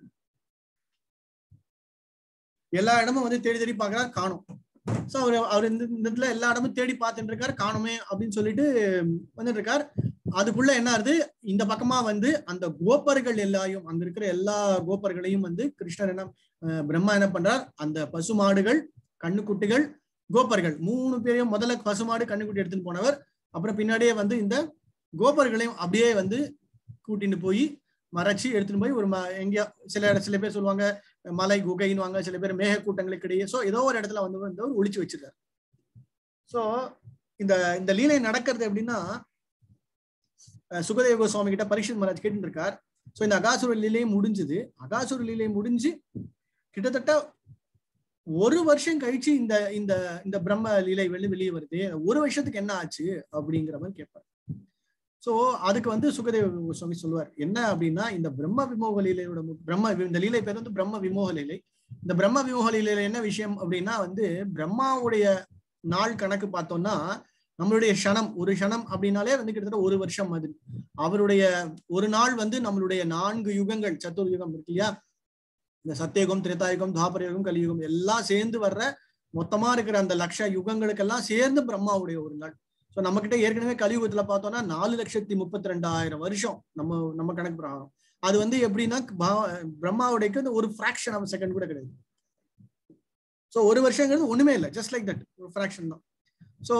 எல்லா இடமும் வந்து தேடி தேடி பாக்குறாரு காணும் சோ அவர் அவர் இந்த இடத்துல எல்லா இடமும் தேடி பார்த்துட்டு இருக்காரு காணுமே அப்படின்னு சொல்லிட்டு வந்துட்டு இருக்கார் அதுக்குள்ள என்ன ஆகுது இந்த பக்கமா வந்து அந்த கோப்பர்கள் எல்லாரையும் அங்க இருக்கிற எல்லா கோப்பர்களையும் வந்து கிருஷ்ணர் என்ன பிரம்மா என்ன பண்றார் அந்த பசுமாடுகள் கண்ணுக்குட்டிகள் கோப்பர்கள் மூணு பேரையும் முதல்ல பசுமாடு கண்ணுக்குட்டி எடுத்துட்டு போனவர் அப்புறம் பின்னாடியே வந்து இந்த கோபர்களையும் அப்படியே வந்து கூட்டிட்டு போய் மறைச்சு எடுத்துட்டு போய் ஒரு எங்கேயா சில சில பேர் சொல்லுவாங்க மலை குகைன்னு சில பேர் மேக கூட்டங்களுக்கு இடையே சோ ஏதோ ஒரு இடத்துல வந்து வந்து அவர் ஒழிச்சு வச்சிருக்காரு சோ இந்த இந்த லீலை நடக்கிறது எப்படின்னா சுகதேவ கோஸ்வாமி கிட்ட பரீட்சித் மகாராஜ் கேட்டு இருக்கார் சோ இந்த அகாசுர லீலையும் முடிஞ்சது அகாசுர லீலை முடிஞ்சு கிட்டத்தட்ட ஒரு வருஷம் கழிச்சு இந்த இந்த இந்த பிரம்ம லீலை வெளி வெளியே வருது ஒரு வருஷத்துக்கு என்ன ஆச்சு அப்படிங்கிற மாதிரி கேட்பார் சோ அதுக்கு வந்து சுகதேவ சுவாமி சொல்லுவார் என்ன அப்படின்னா இந்த பிரம்ம விமோக லீலையோட மு- பிரம்ம இந்த லீலை பேர் வந்து பிரம்ம விமோக லீலை இந்த பிரம்ம விமோக லீலையில என்ன விஷயம் அப்படின்னா வந்து பிரம்மாவுடைய நாள் கணக்கு பார்த்தோம்னா நம்மளுடைய க்ஷணம் ஒரு க்ஷணம் அப்படின்னாலே வந்து கிட்டத்தட்ட ஒரு வருஷம் மாதிரி அவருடைய ஒரு நாள் வந்து நம்மளுடைய நான்கு யுகங்கள் சத்துர் யுகம் இருக்கு இல்லையா இந்த சத்தியயுகம் திரேதாயுகம் துவாபர யுகம் கலியுகம் எல்லாம் சேர்ந்து வர்ற மொத்தமா இருக்கிற அந்த லட்ச யுகங்களுக்கெல்லாம் சேர்ந்து பிரம்மாவுடைய ஒரு நாள் சோ நம்ம கிட்ட ஏற்கனவே கலியுகத்துல பார்த்தோம்னா நாலு லட்சத்தி முப்பத்தி ரெண்டாயிரம் வருஷம் நம்ம நம்ம கணக்கு பிரகாரம் அது வந்து எப்படின்னா பா- பிரம்மாவுடையக்கு வந்து ஒரு ஃபிராக்ஷன் ஆஃப் செகண்ட் கூட கிடையாது சோ ஒரு வருஷங்கிறது ஒண்ணுமே இல்லை ஜஸ்ட் லைக் தட் ஒரு ஃபிராக்ஷன் தான் சோ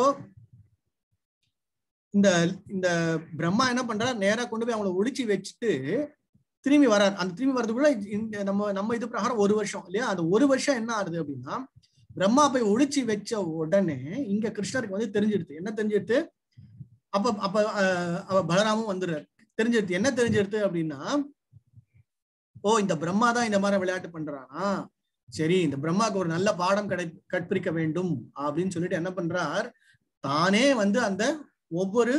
இந்த இந்த பிரம்மா என்ன பண்றார் நேரா கொண்டு போய் அவங்கள ஒளிச்சு வச்சுட்டு திரும்பி வரார் அந்த திரும்பி வர்றதுக்குள்ள இந்த நம்ம நம்ம இது பிரகாரம் ஒரு வருஷம் இல்லையா அந்த ஒரு வருஷம் என்ன ஆகுது அப்படின்னா பிரம்மா போய் ஒளிச்சு வச்ச உடனே இங்க கிருஷ்ணருக்கு வந்து தெரிஞ்சிடுது என்ன தெரிஞ்சிடுது அப்ப அப்ப அஹ், அவ பலராமும் வந்துடுறாரு தெரிஞ்சிடுது என்ன தெரிஞ்சிடுது அப்படின்னா ஓ இந்த பிரம்மா தான் இந்த மாதிரி விளையாட்டு பண்றானா சரி இந்த பிரம்மாக்கு ஒரு நல்ல பாடம் கடை கற்பிக்க வேண்டும் அப்படின்னு சொல்லிட்டு என்ன பண்றார் தானே வந்து அந்த ஒவ்வொரு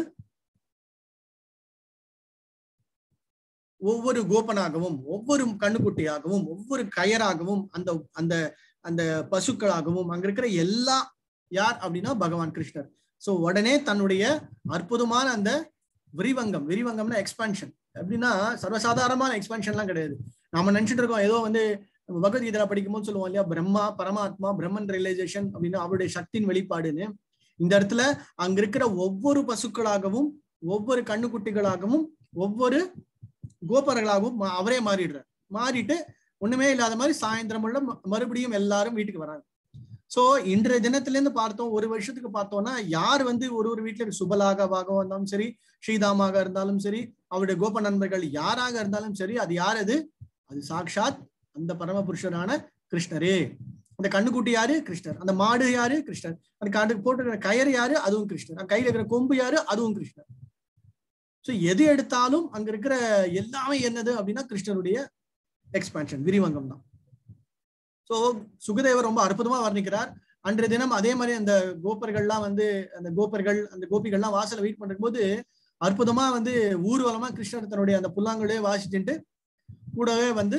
ஒவ்வொரு கோபனாகவும் ஒவ்வொரு கண்ணுக்குட்டியாகவும் ஒவ்வொரு கயராகவும் அந்த அந்த அந்த பசுக்களாகவும் அங்க இருக்கிற எல்லா யார் அப்படின்னா பகவான் கிருஷ்ணர் சோ உடனே தன்னுடைய அற்புதமான அந்த விரிவங்கம் விரிவங்கம்னா எக்ஸ்பான்ஷன் எப்படின்னா சர்வசாதாரணமான எக்ஸ்பான்ஷன்லாம் கிடையாது நாம நினைச்சிட்டு இருக்கோம் ஏதோ வந்து நம்ம பகவத்கீதையில படிக்கும்போது சொல்லுவோம் இல்லையா பிரம்மா பரமாத்மா பிரம்மன் ரியலைசேஷன் அப்படின்னா அவருடைய சக்தியின் வெளிப்பாடுன்னு இந்த இடத்துல அங்க இருக்கிற ஒவ்வொரு பசுக்களாகவும் ஒவ்வொரு கண்ணுக்குட்டிகளாகவும் ஒவ்வொரு கோபர்களாகவும் மா- அவரே மாறிடுறார் மாறிட்டு ஒண்ணுமே இல்லாத மாதிரி சாயந்தரம் உள்ள ம- மறுபடியும் எல்லாரும் வீட்டுக்கு வராங்க சோ இன்றைய தினத்துல இருந்து பார்த்தோம் ஒரு வருஷத்துக்கு பார்த்தோம்னா யார் வந்து ஒரு ஒரு வீட்டுல சுபலாகவாக இருந்தாலும் சரி ஸ்ரீதாமாக இருந்தாலும் சரி அவருடைய கோப நண்பர்கள் யாராக இருந்தாலும் சரி அது யார் அது அது சாக்ஷாத் அந்த பரமபுருஷரான கிருஷ்ணரே அந்த கண்ணுக்குட்டி யாரு கிருஷ்ணர் அந்த மாடு யாரு கிருஷ்ணர் அந்த காடு போட்டு கயறு யாரு அதுவும் கிருஷ்ணர் அந்த கையில இருக்கிற கொம்பு யாரு அதுவும் கிருஷ்ணர் சோ எது எடுத்தாலும் அங்க இருக்கிற எல்லாமே என்னது அப்படின்னா கிருஷ்ணருடைய எக்ஸ்பான்ஷன் விரிவங்கம் தான் சோ சுகதேவர் ரொம்ப அற்புதமா வர்ணிக்கிறார் அன்றைய தினம் அதே மாதிரி அந்த கோப்பர்கள்லாம் வந்து அந்த கோப்பர்கள் அந்த கோபிகள்லாம் வாசல்ல வெயிட் பண்ணும்போது அற்புதமா வந்து ஊர்வலமா கிருஷ்ணர் தன்னுடைய அந்த புல்லாங்குழே வாசிச்சுட்டு கூடவே வந்து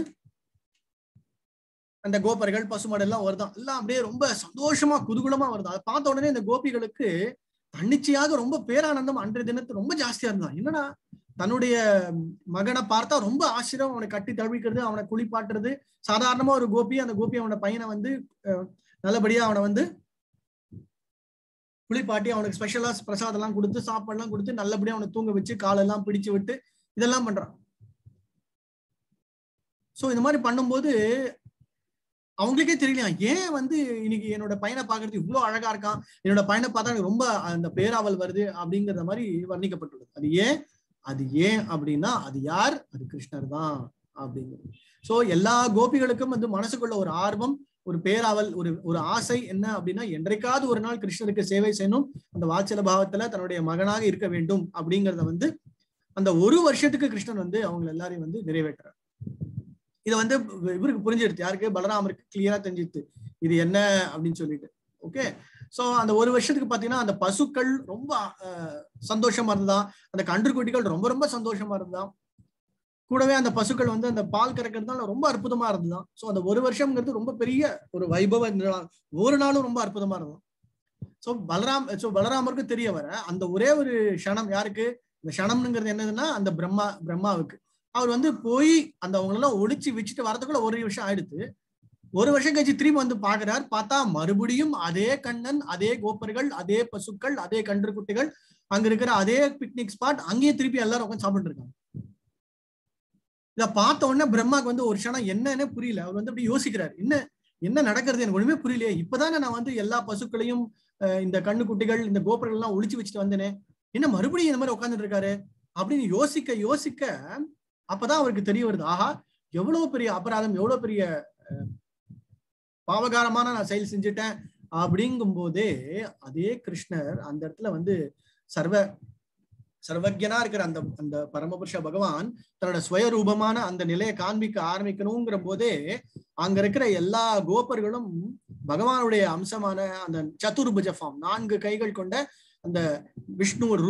அந்த கோபர்கள் பசுமாடு எல்லாம் வருதான் எல்லாம் அப்படியே ரொம்ப சந்தோஷமா குதூகலமா வருது அதை பார்த்த உடனே இந்த கோபிகளுக்கு தன்னிச்சையாக ரொம்ப பேரானந்தம் அன்றைய தினத்து ரொம்ப ஜாஸ்தியா இருந்தான் என்னடா தன்னுடைய மகனை பார்த்தா ரொம்ப ஆச்சரியம் அவனை கட்டி தழுவிக்கிறது அவனை குளிப்பாட்டுறது சாதாரணமா ஒரு கோபி அந்த கோபி அவனோட பையனை வந்து அஹ், நல்லபடியா அவனை வந்து குளிப்பாட்டி அவனுக்கு ஸ்பெஷலா பிரசாதம் எல்லாம் கொடுத்து சாப்பாடுலாம் கொடுத்து நல்லபடியா அவனை தூங்க வச்சு காலெல்லாம் பிடிச்சு விட்டு இதெல்லாம் பண்றான் சோ இந்த மாதிரி பண்ணும்போது அவங்களுக்கே தெரியலையா ஏன் வந்து இன்னைக்கு என்னோட பையனை பாக்குறது இவ்வளவு அழகா இருக்கான் என்னோட பையனை பார்த்தா எனக்கு ரொம்ப அந்த பேராவல் வருது அப்படிங்கிற மாதிரி வர்ணிக்கப்பட்டுள்ளது அது ஏன் அது ஏன் அப்படின்னா அது யார் அது கிருஷ்ணர் தான் அப்படிங்கிறது சோ எல்லா கோபிகளுக்கும் வந்து மனசுக்குள்ள ஒரு ஆர்வம் ஒரு பேராவல் ஒரு ஒரு ஆசை என்ன அப்படின்னா என்றைக்காவது ஒரு நாள் கிருஷ்ணருக்கு சேவை செய்யணும் அந்த வாச்சல பாவத்துல தன்னுடைய மகனாக இருக்க வேண்டும் அப்படிங்கறத வந்து அந்த ஒரு வருஷத்துக்கு கிருஷ்ணன் வந்து அவங்க எல்லாரையும் வந்து நிறைவேற்றுறார் இதை வந்து இவருக்கு புரிஞ்சிடுது யாருக்கு பலராமருக்கு கிளியரா தெரிஞ்சிடுது இது என்ன அப்படின்னு சொல்லிட்டு ஓகே சோ அந்த ஒரு வருஷத்துக்கு பாத்தீங்கன்னா அந்த பசுக்கள் ரொம்ப அஹ், சந்தோஷமா இருந்தா அந்த கன்றுக்குட்டிகள் ரொம்ப ரொம்ப சந்தோஷமா இருந்தா கூடவே அந்த பசுக்கள் வந்து அந்த பால் கறக்கிறதுனால ரொம்ப அற்புதமா இருந்ததுதான் சோ அந்த ஒரு வருஷம்ங்கிறது ரொம்ப பெரிய ஒரு வைபவ நிலா- ஒரு நாளும் ரொம்ப அற்புதமா இருந்தது சோ பலராம் சோ பலராமருக்கு தெரிய வர அந்த ஒரே ஒரு க்ஷணம் யாருக்கு இந்த க்ஷணம்ங்கிறது என்னதுன்னா அந்த பிரம்மா பிரம்மாவுக்கு அவர் வந்து போய் அந்த அவங்களெல்லாம் ஒழிச்சு வச்சுட்டு வரதுக்குள்ள ஒரு வருஷம் ஆயிடுத்து ஒரு வருஷம் கழிச்சு திரும்பி வந்து பாக்குறார் பார்த்தா மறுபடியும் அதே கண்ணன் அதே கோப்பர்கள் அதே பசுக்கள் அதே கன்றுக்குட்டிகள் அங்க இருக்கிற அதே பிக்னிக் ஸ்பாட் அங்கேயே திருப்பி எல்லாரும் உட்காந்து சாப்பிட்டு இருக்காங்க இத பார்த்த உடனே பிரம்மாக்கு வந்து ஒரு க்ஷணம் என்னன்னு புரியல அவர் வந்து அப்படி யோசிக்கிறார் என்ன என்ன நடக்கிறது எனக்கு ஒண்ணுமே புரியலையே இப்பதானே நான் வந்து எல்லா பசுக்களையும் அஹ், இந்த கண்ணுக்குட்டிகள் இந்த கோபுரங்கள் எல்லாம் ஒழிச்சு வச்சுட்டு வந்தேனே என்ன மறுபடியும் இந்த மாதிரி உட்காந்துட்டு இருக்காரு அப்படின்னு யோசிக்க யோசிக்க அப்பதான் அவருக்கு தெரிய வருது ஆஹா எவ்வளவு பெரிய அபராதம் எவ்வளவு பெரிய அஹ், பாவகாரமான நான் செயல் செஞ்சுட்டேன் அப்படிங்கும் போதே அதே கிருஷ்ணர் அந்த இடத்துல வந்து சர்வ சர்வஜனா இருக்கிற அந்த அந்த பரமபுருஷ பகவான் தன்னோட சுயரூபமான அந்த நிலையை காண்பிக்க ஆரம்பிக்கணுங்கிற போதே அங்க இருக்கிற எல்லா கோபர்களும் பகவானுடைய அம்சமான அந்த சதுர்புஜ ஃபார்ம் நான்கு கைகள் கொண்ட அந்த விஷ்ணு ரூபம்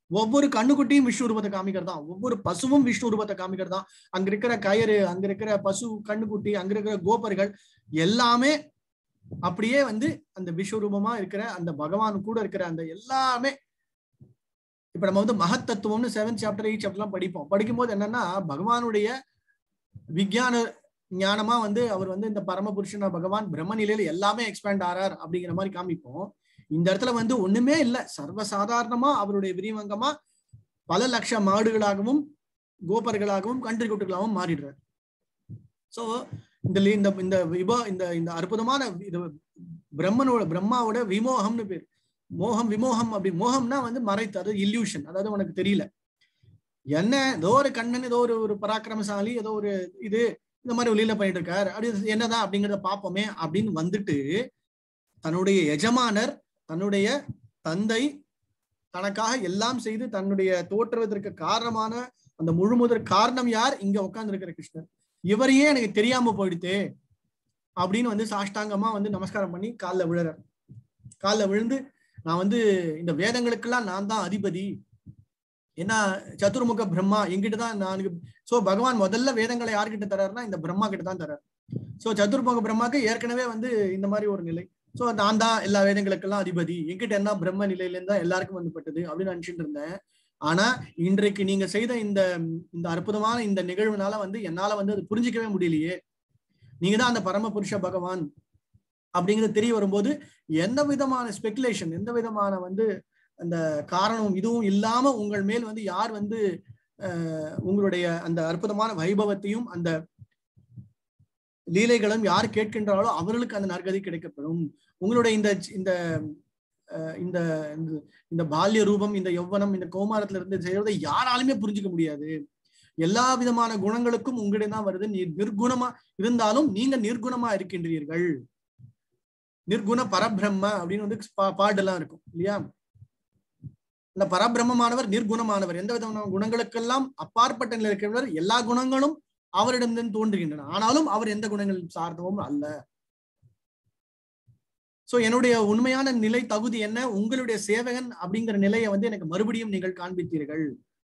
ஒவ்வொரு கண்ணுக்குட்டியும் விஷ்ணு ரூபத்தை காமிக்கிறது தான் ஒவ்வொரு பசுவும் விஷ்ணு ரூபத்தை காமிக்கிறது தான் அங்க இருக்கிற கயிறு அங்க இருக்கிற பசு கண்ணுக்குட்டி அங்க இருக்கிற கோபர்கள் எல்லாமே அப்படியே வந்து அந்த விஸ்வரூபமா இருக்கிற அந்த பகவான் கூட இருக்கிற அந்த எல்லாமே இப்ப நம்ம வந்து மகத்தத்துவம்னு செவன்த் சாப்டர் எயிட் சாப்டர்லாம் படிப்போம் படிக்கும்போது என்னன்னா பகவானுடைய விஞ்ஞான ஞானமா வந்து அவர் வந்து இந்த பரமபுருஷன பகவான் பிரம்ம நிலையில எல்லாமே எக்ஸ்பேண்ட் ஆறார் அப்படிங்கிற மாதிரி காமிப்போம் இந்த இடத்துல வந்து ஒண்ணுமே இல்ல சர்வசாதாரணமா அவருடைய விரிவங்கமா பல லட்சம் மாடுகளாகவும் கோபர்களாகவும் கன்றுக்குட்டிகளாகவும் மாறிடுறார் சோ இந்த லீ- இந்த இந்த விபோ இந்த இந்த அற்புதமான இது பிரம்மனோட பிரம்மாவோட விமோகம்னு பேர் மோகம் விமோகம் அப்படி மோகம்னா வந்து மறைத்து அதாவது இல்யூஷன் அதாவது உனக்கு தெரியல என்ன ஏதோ ஒரு கண்ணன் ஏதோ ஒரு ஒரு பராக்கிரமசாலி ஏதோ ஒரு இது இந்த மாதிரி வெளியில பண்ணிட்டு இருக்காரு அப்படி என்னதான் அப்படிங்கறத பார்ப்போமே அப்படின்னு வந்துட்டு தன்னுடைய எஜமானர் தன்னுடைய தந்தை தனக்காக எல்லாம் செய்து தன்னுடைய தோற்றுவதற்கு காரணமான அந்த முழுமுதற் காரணம் யார் இங்க உட்கார்ந்து இருக்கிற கிருஷ்ணர் இவரையே எனக்கு தெரியாம போயிடுத்து அப்படின்னு வந்து சாஷ்டாங்கமா வந்து நமஸ்காரம் பண்ணி காலில் விழுறார் காலில் விழுந்து நான் வந்து இந்த வேதங்களுக்கெல்லாம் நான் தான் அதிபதி ஏன்னா சதுர்முக பிரம்மா என்கிட்ட தான் நான் சோ பகவான் முதல்ல வேதங்களை யார்கிட்ட தர்றாருன்னா இந்த பிரம்மா கிட்ட தான் தர்றாரு சோ சதுர்முக பிரம்மாக்கு ஏற்கனவே வந்து இந்த மாதிரி ஒரு நிலை சோ நான் தான் எல்லா வேதங்களுக்கெல்லாம் அதிபதி என்கிட்ட என்ன பிரம்ம நிலையில இருந்தா எல்லாருக்கும் வந்து பட்டது அப்படின்னு நினைச்சிட்டு இருந்தேன் ஆனா இன்றைக்கு நீங்க செய்த இந்த இந்த அற்புதமான இந்த நிகழ்வுனால வந்து என்னால வந்து அது புரிஞ்சிக்கவே முடியலையே நீங்க தான் அந்த பரம புருஷ பகவான் அப்படிங்கிறது தெரிய வரும்போது எந்த விதமான ஸ்பெகுலேஷன் எந்த விதமான வந்து அந்த காரணம் இதுவும் இல்லாம உங்கள் மேல் வந்து யார் வந்து அஹ், உங்களுடைய அந்த அற்புதமான வைபவத்தையும் அந்த லீலைகளும் யார் கேட்கின்றாலோ அவர்களுக்கு அந்த நற்கதி கிடைக்கப்படும் உங்களுடைய இந்த இந்த அஹ், இந்த இந்த- இந்த பால்ய ரூபம் இந்த யௌவனம் இந்த கௌமாரத்துல இருந்து செய்யறதை யாராலுமே புரிஞ்சுக்க முடியாது எல்லா விதமான குணங்களுக்கும் உங்களிடம் தான் வருது நீ நிர்குணமா இருந்தாலும் நீங்க நிர்குணமா இருக்கின்றீர்கள் நிர்குண பரபிரம்ம அப்படின்னு வந்து பா- பாடெல்லாம் இருக்கும் இல்லையா இந்த பரபிரம்மமானவர் நிர்குணமானவர் எந்த விதமான குணங்களுக்கெல்லாம் அப்பாற்பட்ட நிலையில் இருக்கிறவர் எல்லா குணங்களும் அவரிடம்தான் தோன்றுகின்றன ஆனாலும் அவர் எந்த குணங்கள் சார்ந்தவும் அல்ல சோ என்னுடைய உண்மையான நிலை தகுதி என்ன உங்களுடைய சேவகன் அப்படிங்கிற நிலையை வந்து எனக்கு மறுபடியும் நீங்கள் காண்பித்தீர்கள்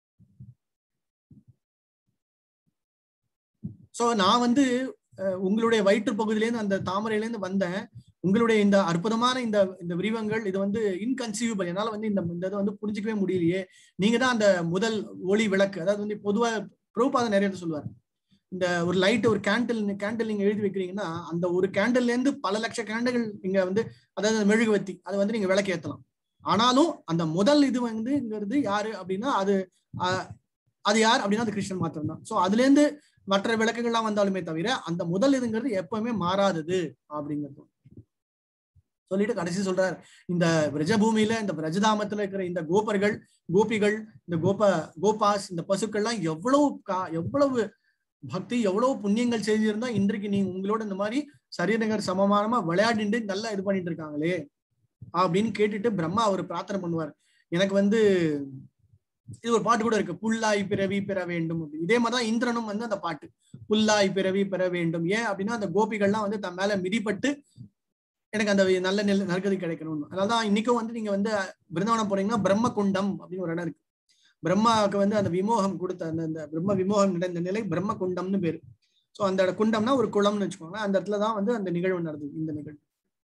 சோ நான் வந்து அஹ், உங்களுடைய வயிற்று பகுதியிலேருந்து அந்த தாமரையிலேருந்து வந்தேன் உங்களுடைய இந்த அற்புதமான இந்த இந்த விரிவங்கள் இது வந்து இன்கன்சீவபிள் என்னால வந்து இந்த இந்த இதை வந்து புரிஞ்சிக்கவே முடியலையே நீங்க தான் அந்த முதல் ஒளி விளக்கு அதாவது வந்து பொதுவா பிரபுபாத நிறைய இடத்துல சொல்லுவார் இந்த ஒரு லைட் ஒரு கேண்டில் கேண்டில் நீங்க எழுதி வைக்கிறீங்கன்னா அந்த ஒரு கேண்டில்ல இருந்து பல லட்ச கேண்டில்கள் நீங்க வந்து அதாவது அந்த மெழுகுவத்தி அதை வந்து நீங்க விளக்கு ஏத்தலாம் ஆனாலும் அந்த முதல் இது வந்துங்கிறது யாரு அப்படின்னா அது அஹ், அது யார் அப்படின்னா அது கிருஷ்ணன் மாத்திரம் தான் சோ அதுல இருந்து மற்ற விளக்குகள்லாம் வந்தாலுமே தவிர அந்த முதல் இதுங்கிறது எப்பவுமே மாறாதது அப்படிங்கிறது சொல்லிட்டு கடைசி சொல்றார் இந்த பிரஜபூமியில இந்த பிரஜதாமத்துல இருக்கிற இந்த கோபர்கள் கோபிகள் இந்த கோப கோபாஸ் இந்த பசுக்கள்லாம் எவ்வளவு கா- எவ்வளவு பக்தி எவ்வளவு புண்ணியங்கள் செஞ்சிருந்தா இன்றைக்கு நீங்க உங்களோட இந்த மாதிரி சரீரங்கர் சமமானமா விளையாடிட்டு நல்லா இது பண்ணிட்டு இருக்காங்களே அப்படின்னு கேட்டுட்டு பிரம்மா அவர் பிரார்த்தனை பண்ணுவார் எனக்கு வந்து இது ஒரு பாட்டு கூட இருக்கு புல்லாய் பிறவி பெற வேண்டும் அப்படி இதே மாதிரிதான் இந்திரனும் வந்து அந்த பாட்டு புல்லாய் பிறவி பெற வேண்டும் ஏன் அப்படின்னா அந்த கோபிகள்லாம் வந்து தன் மேல மிதிப்பட்டு எனக்கு அந்த நல்ல நெல் நற்கதி கிடைக்கணும் அதனாலதான் இன்னைக்கும் வந்து நீங்க வந்து பிருந்தாவனம் போனீங்கன்னா பிரம்ம குண்டம் அப்படின்னு ஒரு இடம் இருக்கு பிரம்மாவுக்கு வந்து அந்த விமோகம் கொடுத்த அந்த அந்த பிரம்ம விமோகம் நடந்த நிலை பிரம்ம குண்டம்னு பேரு சோ அந்த இட- குண்டம்னா ஒரு குளம்னு வச்சுக்கோங்க அந்த இடத்துல தான் வந்து அந்த நிகழ்வு நடந்தது இந்த நிகழ்வு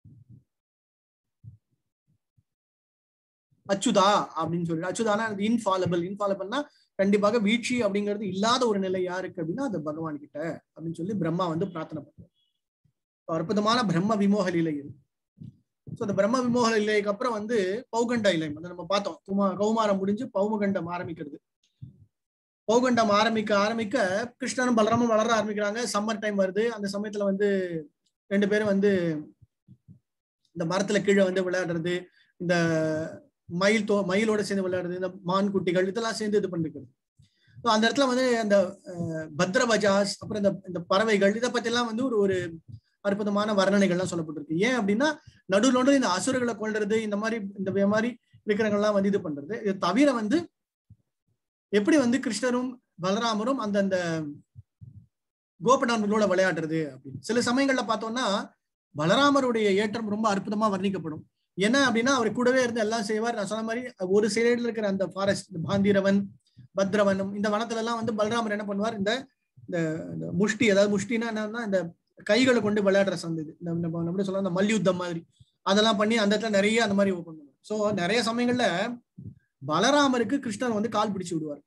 அச்சுதா அப்படின்னு சொல்லி அச்சுதானா அது இன்ஃபாலபிள் இன்ஃபாலபிள்னா கண்டிப்பாக வீழ்ச்சி அப்படிங்கிறது இல்லாத ஒரு நிலை யாருக்கு அப்படின்னா அது பகவான் கிட்ட அப்படின்னு சொல்லி பிரம்மா வந்து பிரார்த்தனை பண்றாரு So, அற்புதமான பிரம்ம விமோக லீலை இது ஸோ அந்த பிரம்ம விமோக லீலைக்கு அப்புறம் வந்து பௌகண்ட இலையம் அதை நம்ம பார்த்தோம் குமா கௌமாரம் முடிஞ்சு பௌமகண்டம் ஆரம்பிக்கிறது பௌகண்டம் ஆரம்பிக்க ஆரம்பிக்க கிருஷ்ணனும் பலராமும் வளர ஆரம்பிக்கிறாங்க சம்மர் டைம் வருது அந்த சமயத்துல வந்து ரெண்டு பேரும் வந்து இந்த மரத்துல கீழே வந்து விளையாடுறது இந்த மயில் தோ மயிலோட சேர்ந்து விளையாடுறது இந்த மான் குட்டிகள் இதெல்லாம் சேர்ந்து இது பண்ணிருக்குது ஸோ அந்த இடத்துல வந்து அந்த அஹ், பத்ர பஜாஸ் அப்புறம் இந்த இந்த பறவைகள் இதை பத்தி எல்லாம் வந்து ஒரு ஒரு அற்புதமான வர்ணனைகள்லாம் சொல்லப்பட்டிருக்கு ஏன் அப்படின்னா நடுவில் நடுவில் இந்த அசுரர்களை கொள்றது இந்த மாதிரி இந்த வே- மாதிரி இருக்கிறவங்கலாம் வந்து இது பண்றது இது தவிர வந்து எப்படி வந்து கிருஷ்ணரும் பலராமரும் அந்த அந்த கோபநாதர்களோட விளையாடுறது அப்படின்னு சில சமயங்கள்ல பார்த்தோம்னா பலராமருடைய ஏற்றம் ரொம்ப அற்புதமா வர்ணிக்கப்படும் என்ன அப்படின்னா அவர் கூடவே இருந்து எல்லாம் செய்வார் நான் சொன்ன மாதிரி ஒரு சைடுல இருக்கிற அந்த ஃபாரஸ்ட் பாந்திரவன் பத்ரவனம் இந்த வனத்துல எல்லாம் வந்து பலராமர் என்ன பண்ணுவார் இந்த இந்த இந்த முஷ்டி அதாவது முஷ்டினா என்னன்னா இந்த கைகளை கொண்டு விளையாடுற சந்தை இது இந்த நம்ம நம்ம சொல்ல இந்த மல்யுத்தம் மாதிரி அதெல்லாம் பண்ணி அந்த இடத்துல நிறைய அந்த மாதிரி ஓப்பன் பண்ணுவார் ஸோ நிறைய சமயங்கள்ல பலராமருக்கு கிருஷ்ணர் வந்து கால் பிடிச்சு விடுவார்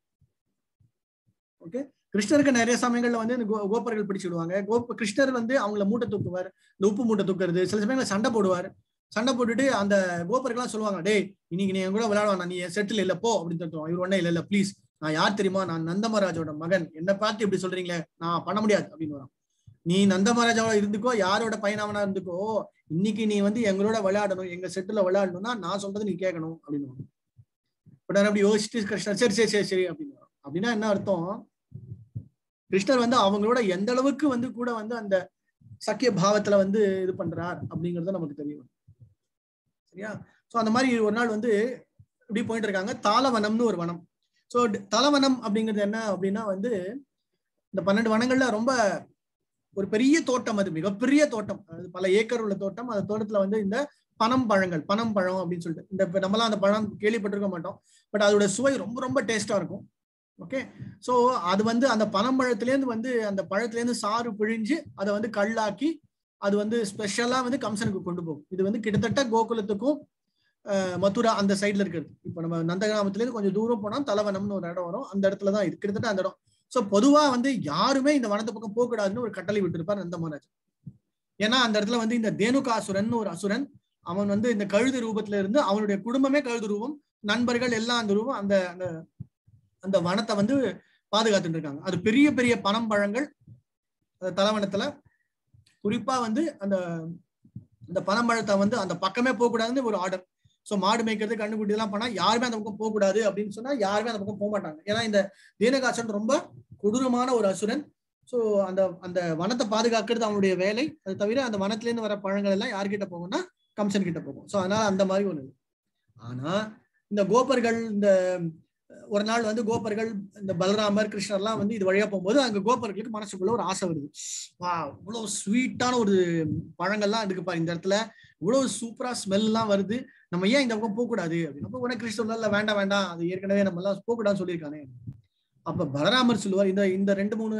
ஓகே கிருஷ்ணருக்கு நிறைய சமயங்கள்ல வந்து இந்த கோ- கோபர்கள் பிடிச்சு விடுவாங்க கோப கிருஷ்ணர் வந்து அவங்கள மூட்டை தூக்குவார் இந்த உப்பு மூட்டை தூக்குறது சில சமயங்கள்ல சண்டை போடுவார் சண்டை போட்டுட்டு அந்த கோபர்கள்லாம் சொல்லுவாங்க டேய் இன்னைக்கு நீ என் கூட விளையாடுவான் நீ செட்டில் இல்ல போ அப்படின்னு சொல்லுவான் இவர் ஒன்னே இல்ல இல்ல ப்ளீஸ் நான் யார் தெரியுமா நான் நந்தமராஜோட மகன் என்ன பார்த்து இப்படி சொல்றீங்களே நான் பண்ண முடியாது அப்படின்னு வரான் நீ நந்தமராஜாவோட இருந்துக்கோ யாரோட பையனாவனா இருந்துக்கோ இன்னைக்கு நீ வந்து எங்களோட விளையாடணும் எங்க செட்டுல விளையாடணும்னா நான் சொல்றது நீ கேட்கணும் அப்படின்னு பட் அப்படி யோசிச்சுட்டு கிருஷ்ணர் சரி சரி சரி சரி அப்படின்னு வரான். அப்படின்னா என்ன அர்த்தம் கிருஷ்ணர் வந்து அவங்களோட எந்த அளவுக்கு வந்து கூட வந்து அந்த சக்கிய பாவத்துல வந்து இது பண்றார் அப்படிங்கறது நமக்கு தெரியும் சரியா சோ அந்த மாதிரி ஒரு நாள் வந்து இப்படி போயிட்டு இருக்காங்க தாளவனம்னு ஒரு வனம் சோ தலவனம் அப்படிங்கிறது என்ன அப்படின்னா வந்து இந்த பன்னெண்டு வனங்கள்ல ரொம்ப ஒரு பெரிய தோட்டம் அது மிகப்பெரிய தோட்டம் அது பல ஏக்கர் உள்ள தோட்டம் அந்த தோட்டத்துல வந்து இந்த பனம் பழங்கள் பனம் பழம் அப்படின்னு சொல்லிட்டு இந்த இப்ப நம்மலாம் அந்த பழம் கேள்விப்பட்டிருக்க மாட்டோம் பட் அதோட சுவை ரொம்ப ரொம்ப டேஸ்டா இருக்கும் ஓகே சோ அது வந்து அந்த பனம்பழத்திலேருந்து வந்து அந்த பழத்திலேருந்து சாறு பிழிஞ்சு அதை வந்து கல்லாக்கி அது வந்து ஸ்பெஷலா வந்து கம்சனுக்கு கொண்டு போகும் இது வந்து கிட்டத்தட்ட கோகுலத்துக்கும் அஹ், மதுரா அந்த சைடுல இருக்கிறது இப்ப நம்ம நந்தகிராமத்துல இருந்து கொஞ்சம் தூரம் போனா தலவனம்னு ஒரு இடம் வரும் அந்த இடத்துல தான் இது கிட்டத்தட்ட அந்த இடம் சோ பொதுவா வந்து யாருமே இந்த வனத்து பக்கம் போக கூடாதுன்னு ஒரு கட்டளை விட்டிருப்பார் நந்த மகாராஜ் ஏன்னா அந்த இடத்துல வந்து இந்த தேனுகாசுரன் ஒரு அசுரன் அவன் வந்து இந்த கழுது ரூபத்துல இருந்து அவனுடைய குடும்பமே கழுது ரூபம் நண்பர்கள் எல்லாம் அந்த ரூபம் அந்த அந்த அந்த வனத்தை வந்து பாதுகாத்துட்டு இருக்காங்க அது பெரிய பெரிய பனம் பழங்கள் அந்த தலவனத்துல குறிப்பா வந்து அந்த அந்த பனம்பழத்தை வந்து அந்த பக்கமே போக கூடாதுன்னு ஒரு ஆர்டர் சோ மாடு மேய்க்கிறது கண்ணுக்குட்டி எல்லாம் பண்ணா யாருமே அந்த பக்கம் போக கூடாது அப்படின்னு சொன்னா யாருமே அந்த பக்கம் போக மாட்டாங்க ஏன்னா இந்த தேனகாசன் ரொம்ப கொடூரமான ஒரு அசுரன் சோ அந்த அந்த வனத்தை பாதுகாக்கிறது அவனுடைய வேலை அது தவிர அந்த வனத்துல இருந்து வர பழங்கள் எல்லாம் யார்கிட்ட போகும்னா கம்சன் கிட்ட போகும் சோ அதனால அந்த மாதிரி ஒண்ணு இது. ஆனா இந்த கோபர்கள் இந்த ஒரு நாள் வந்து கோபர்கள் இந்த பலராமர் கிருஷ்ணர்லாம் வந்து இது வழியா போகும்போது அங்க கோபர்களுக்கு மனசுக்குள்ள ஒரு ஆசை வருது வா இவ்வளவு ஸ்வீட்டான ஒரு பழங்கள்லாம் இருக்கு பாரு இந்த இடத்துல இவ்வளவு சூப்பரா ஸ்மெல் எல்லாம் வருது நம்ம ஏன் இந்த பக்கம் போக கூடாது அப்படின்னு அப்ப உடனே கிருஷ்ணர் இல்ல வேண்டாம் வேண்டாம் அது ஏற்கனவே நம்ம எல்லாம் போக கூடாதுன்னு சொல்லியிருக்கானே அப்ப பலராமர் சொல்லுவார் இந்த இந்த ரெண்டு மூணு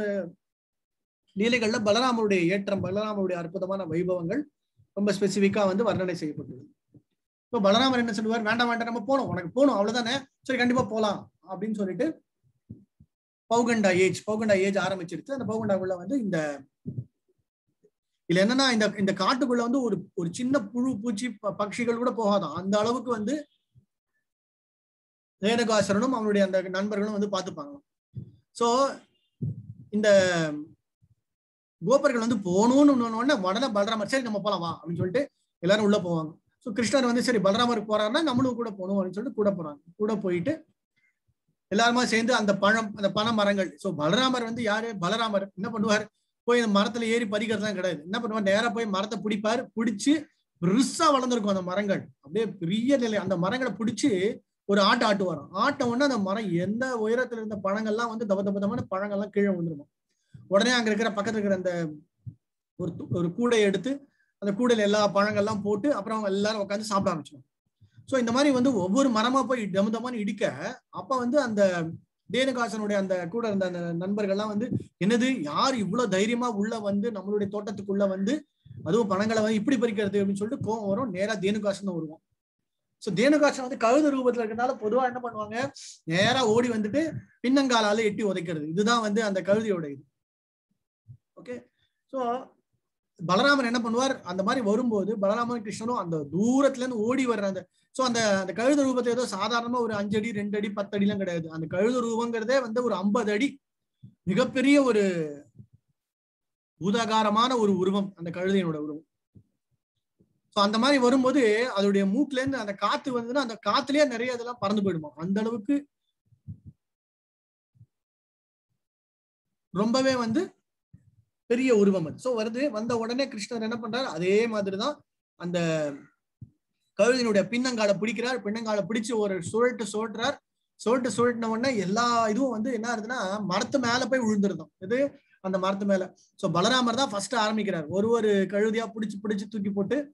லீலைகள்ல பலராமருடைய ஏற்றம் பலராமருடைய அற்புதமான வைபவங்கள் ரொம்ப ஸ்பெசிபிக்கா வந்து வர்ணனை செய்யப்பட்டுள்ளது இப்போ பலராமர் என்ன சொல்லுவார் வேண்டாம் வேண்டாம் நம்ம போனோம் உனக்கு போகணும் அவ்வளவுதானே சரி கண்டிப்பா போலாம் அப்படின்னு சொல்லிட்டு பௌகண்டா ஏஜ் பௌகண்டா ஏஜ் ஆரம்பிச்சிருச்சு அந்த பௌகண்டாக்குள்ள வந்து இந்த இதுல என்னன்னா இந்த இந்த காட்டுக்குள்ள வந்து ஒரு ஒரு சின்ன புழு பூச்சி ப- பட்சிகள் கூட போகாதான் அந்த அளவுக்கு வந்து ரேணுகாசுரனும் அவனுடைய அந்த நண்பர்களும் வந்து பார்த்துப்பாங்க சோ இந்த கோபர்கள் வந்து போகணும்னு உடனே உடனே பலராமர் சரி நம்ம போலாம் வா அப்படின்னு சொல்லிட்டு எல்லாரும் உள்ள போவாங்க சோ கிருஷ்ணர் வந்து சரி பலராமர் போறாருன்னா நம்மளும் கூட போகணும் அப்படின்னு சொல்லிட்டு கூட போறாங்க கூட போயிட்டு எல்லாருமா சேர்ந்து அந்த பழம் அந்த பனை மரங்கள் சோ பலராமர் வந்து யாரு பலராமர் என்ன பண்ணுவார் போய் இந்த மரத்துல ஏறி பறிக்கிறதுலாம் கிடையாது என்ன பண்ணுவார் நேரா போய் மரத்தை பிடிப்பார் பிடிச்சு பெருசா வளர்ந்துருக்கும் அந்த மரங்கள் அப்படியே பெரிய நிலை அந்த மரங்களை பிடிச்சு ஒரு ஆட்டு ஆட்டு வரும் ஆட்ட உடனே அந்த மரம் எந்த உயரத்துல இருந்த பழங்கள்லாம் வந்து தப தப தபன்னு பழங்கள்லாம் கீழே விழுந்துருமா உடனே அங்க இருக்கிற பக்கத்துல இருக்கிற அந்த ஒரு து- ஒரு கூடையை எடுத்து அந்த கூடையில எல்லா பழங்கள்லாம் போட்டு அப்புறம் அவங்க எல்லாரும் உட்காந்து சாப்பிட ஆரம்பிச்சிடும் சோ இந்த மாதிரி வந்து ஒவ்வொரு மரமா போய் டம டமான்னு இடிக்க அப்ப வந்து அந்த தேனுகாசனுடைய அந்த கூட இருந்த அந்த நண்பர்கள்லாம் வந்து என்னது யார் இவ்வளவு தைரியமா உள்ள வந்து நம்மளுடைய தோட்டத்துக்குள்ள வந்து அதுவும் பழங்களை வந்து இப்படி பறிக்கிறது அப்படின்னு சொல்லிட்டு கோவம் வரும் நேரா தேனுகாசன் தான் வருவோம் சோ தேனுகாசன் வந்து கழுத ரூபத்துல இருக்கிறதுனால பொதுவா என்ன பண்ணுவாங்க நேரா ஓடி வந்துட்டு பின்னங்காலால எட்டி உதைக்கிறது இதுதான் வந்து அந்த கழுதையோட இது ஓகே சோ பலராமன் என்ன பண்ணுவார் அந்த மாதிரி வரும்போது பலராமன் கிருஷ்ணனும் அந்த தூரத்துல இருந்து ஓடி வர்ற அந்த சோ அந்த அந்த கழுத ரூபத்தை ஏதோ சாதாரணமா ஒரு அஞ்சு அடி ரெண்டு அடி பத்து அடிலாம் கிடையாது அந்த கழுத ரூபங்கிறதே வந்து ஒரு ஐம்பது அடி மிகப்பெரிய ஒரு பூதாகாரமான ஒரு உருவம் அந்த கழுதையினோட உருவம் சோ அந்த மாதிரி வரும்போது அதோடைய மூக்குல இருந்து அந்த காத்து வந்ததுன்னா அந்த காத்துலயே நிறைய இதெல்லாம் பறந்து போயிடுமா அந்த அளவுக்கு ரொம்பவே வந்து பெரிய உருவம் அது சோ வருது வந்த உடனே கிருஷ்ணர் என்ன பண்றாரு அதே மாதிரிதான் அந்த கழுதினுடைய பின்னங்காலை பிடிக்கிறார் பின்னங்காலை பிடிச்சு ஒரு சுழட்டு சுழட்டுறார் சுழட்டு சுழட்டின உடனே எல்லா இதுவும் வந்து என்ன ஆகுதுன்னா மரத்து மேல போய் விழுந்துருந்தோம் இது அந்த மரத்து மேல சோ பலராமர் தான் ஃபர்ஸ்ட் ஆரம்பிக்கிறார் ஒரு ஒரு கழுதியா பிடிச்சு பிடிச்சு தூக்கி போட்டு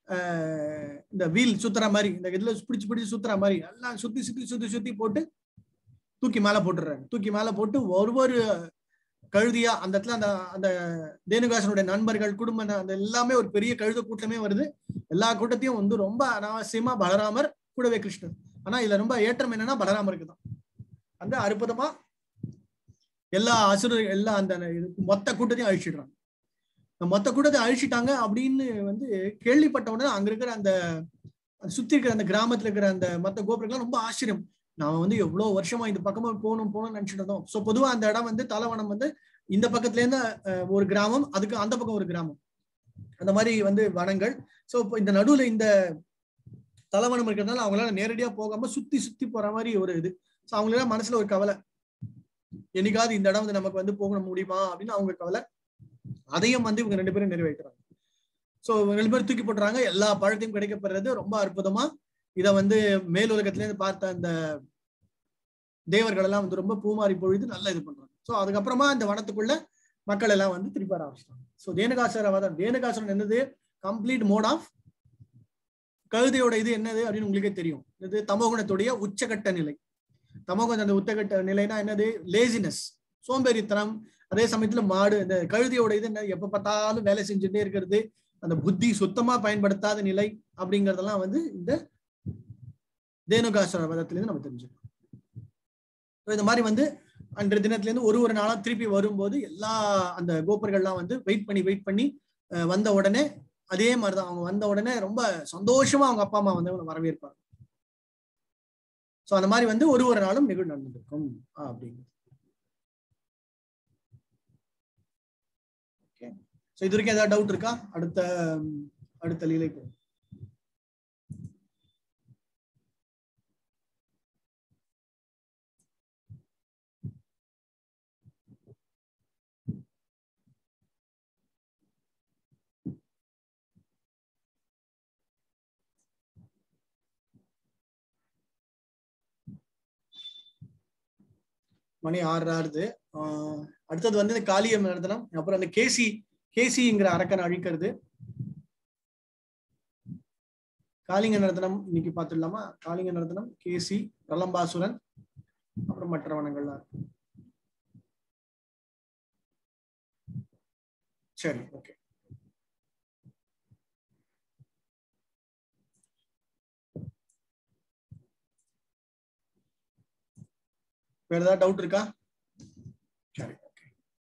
அஹ், இந்த வீல் சுத்துற மாதிரி இந்த இதுல பிடிச்சு பிடிச்சு சுத்துற மாதிரி எல்லாம் சுத்தி சுத்தி சுத்தி சுத்தி போட்டு தூக்கி மேல போட்டுடுறாங்க தூக்கி மேல போட்டு ஒரு ஒரு கழுதியா அந்த இடத்துல அந்த அந்த தேனுகாசனுடைய நண்பர்கள் குடும்பம் அந்த எல்லாமே ஒரு பெரிய கழுத கூட்டமே வருது எல்லா கூட்டத்தையும் வந்து ரொம்ப அனாவசியமா பலராமர் கூடவே கிருஷ்ணர் ஆனா இதுல ரொம்ப ஏற்றம் என்னன்னா பலராமருக்கு தான் அந்த அற்புதமா எல்லா அசுரர் எல்லா அந்த இது- மொத்த கூட்டத்தையும் அழிச்சிடுறாங்க இந்த மொத்த கூட்டத்தை அழிச்சிட்டாங்க அப்படின்னு வந்து கேள்விப்பட்ட உடனே அங்க இருக்கிற அந்த அந்த சுத்தி இருக்கிற அந்த கிராமத்துல இருக்கிற அந்த மத்த கோபுரங்கள்லாம் ரொம்ப ஆச்சரியம் நாம வந்து எவ்வளவு வருஷமா இந்த பக்கமா போகணும் போகணும்னு நினைச்சிட்டு இருந்தோம் சோ பொதுவா அந்த இடம் வந்து தலவனம் வந்து இந்த பக்கத்துல இருந்து அஹ், ஒரு கிராமம் அதுக்கு அந்த பக்கம் ஒரு கிராமம் அந்த மாதிரி வந்து வனங்கள் சோ இப்போ இந்த நடுவுல இந்த தலவனம் இருக்கிறதுனால அவங்களால நேரடியா போகாம சுத்தி சுத்தி போற மாதிரி ஒரு இது சோ அவங்களெல்லாம் மனசுல ஒரு கவலை என்னைக்காவது இந்த இடம் வந்து நமக்கு வந்து போக முடியுமா அப்படின்னு அவங்க கவலை அதையும் வந்து இவங்க ரெண்டு பேரும் நிறைவேற்றுறாங்க சோ ரெண்டு பேரும் தூக்கி போட்டுறாங்க எல்லா பழத்தையும் கிடைக்கப்படுறது ரொம்ப அற்புதமா இத வந்து மேல் உலகத்துல இருந்து பார்த்த அந்த தேவர்கள் எல்லாம் வந்து ரொம்ப பூமாரி பொழுது நல்லா இது பண்றாங்க சோ அதுக்கப்புறமா இந்த வனத்துக்குள்ள மக்கள் எல்லாம் வந்து திருப்பி வர ஆரம்பிச்சிட்டாங்க சோ தேனுகாசுர வதம் தேனுகாசுரன் என்னது கம்ப்ளீட் மோட் ஆஃப் கழுதையோட இது என்னது அப்படின்னு உங்களுக்கே தெரியும் இது தமோகுணத்துடைய உச்சகட்ட நிலை தமோகுணம் அந்த உச்சகட்ட நிலைனா என்னது லேசினஸ் சோம்பேறித்தனம் அதே சமயத்துல மாடு இந்த கழுதையோட இது என்ன எப்ப பார்த்தாலும் வேலை செஞ்சுட்டே இருக்கிறது அந்த புத்தி சுத்தமா பயன்படுத்தாத நிலை அப்படிங்கறதெல்லாம் வந்து இந்த தேனுகாசுர வதத்திலிருந்து நம்ம தெரிஞ்சுக்கணும் So இந்த மாதிரி வந்து அன்றைய தினத்துல இருந்து ஒரு ஒரு நாளா திருப்பி வரும்போது எல்லா அந்த கோபர்கள்லாம் வந்து வெயிட் பண்ணி வெயிட் பண்ணி அஹ், வந்த உடனே அதே மாதிரிதான் அவங்க வந்த உடனே ரொம்ப சந்தோஷமா அவங்க அப்பா அம்மா வந்து அவங்களை வரவேற்பாங்க சோ அந்த மாதிரி வந்து ஒரு ஒரு நாளும் நிகழ்வு நடந்திருக்கும் அப்படின்னு சோ இது வரைக்கும் ஏதாவது டவுட் இருக்கா அடுத்த ம், அடுத்த லீலை போ மணி ஆறு ஆறுது ஆஹ் அடுத்தது வந்து இந்த காளியம் நடத்தணும் அப்புறம் அந்த கேசி கேசிங்கிற அரக்கன் அழிக்கிறது காளிங்க நடத்தனம் இன்னைக்கு பார்த்துடலாமா காளிங்க நடத்தனம் கேசி பிரலம்பாசுரன் அப்புறம் மற்ற வனங்கள்லாம் இருக்கு. சரி ஓகே வேற ஏதாவது டவுட் இருக்கா சரி ஓகே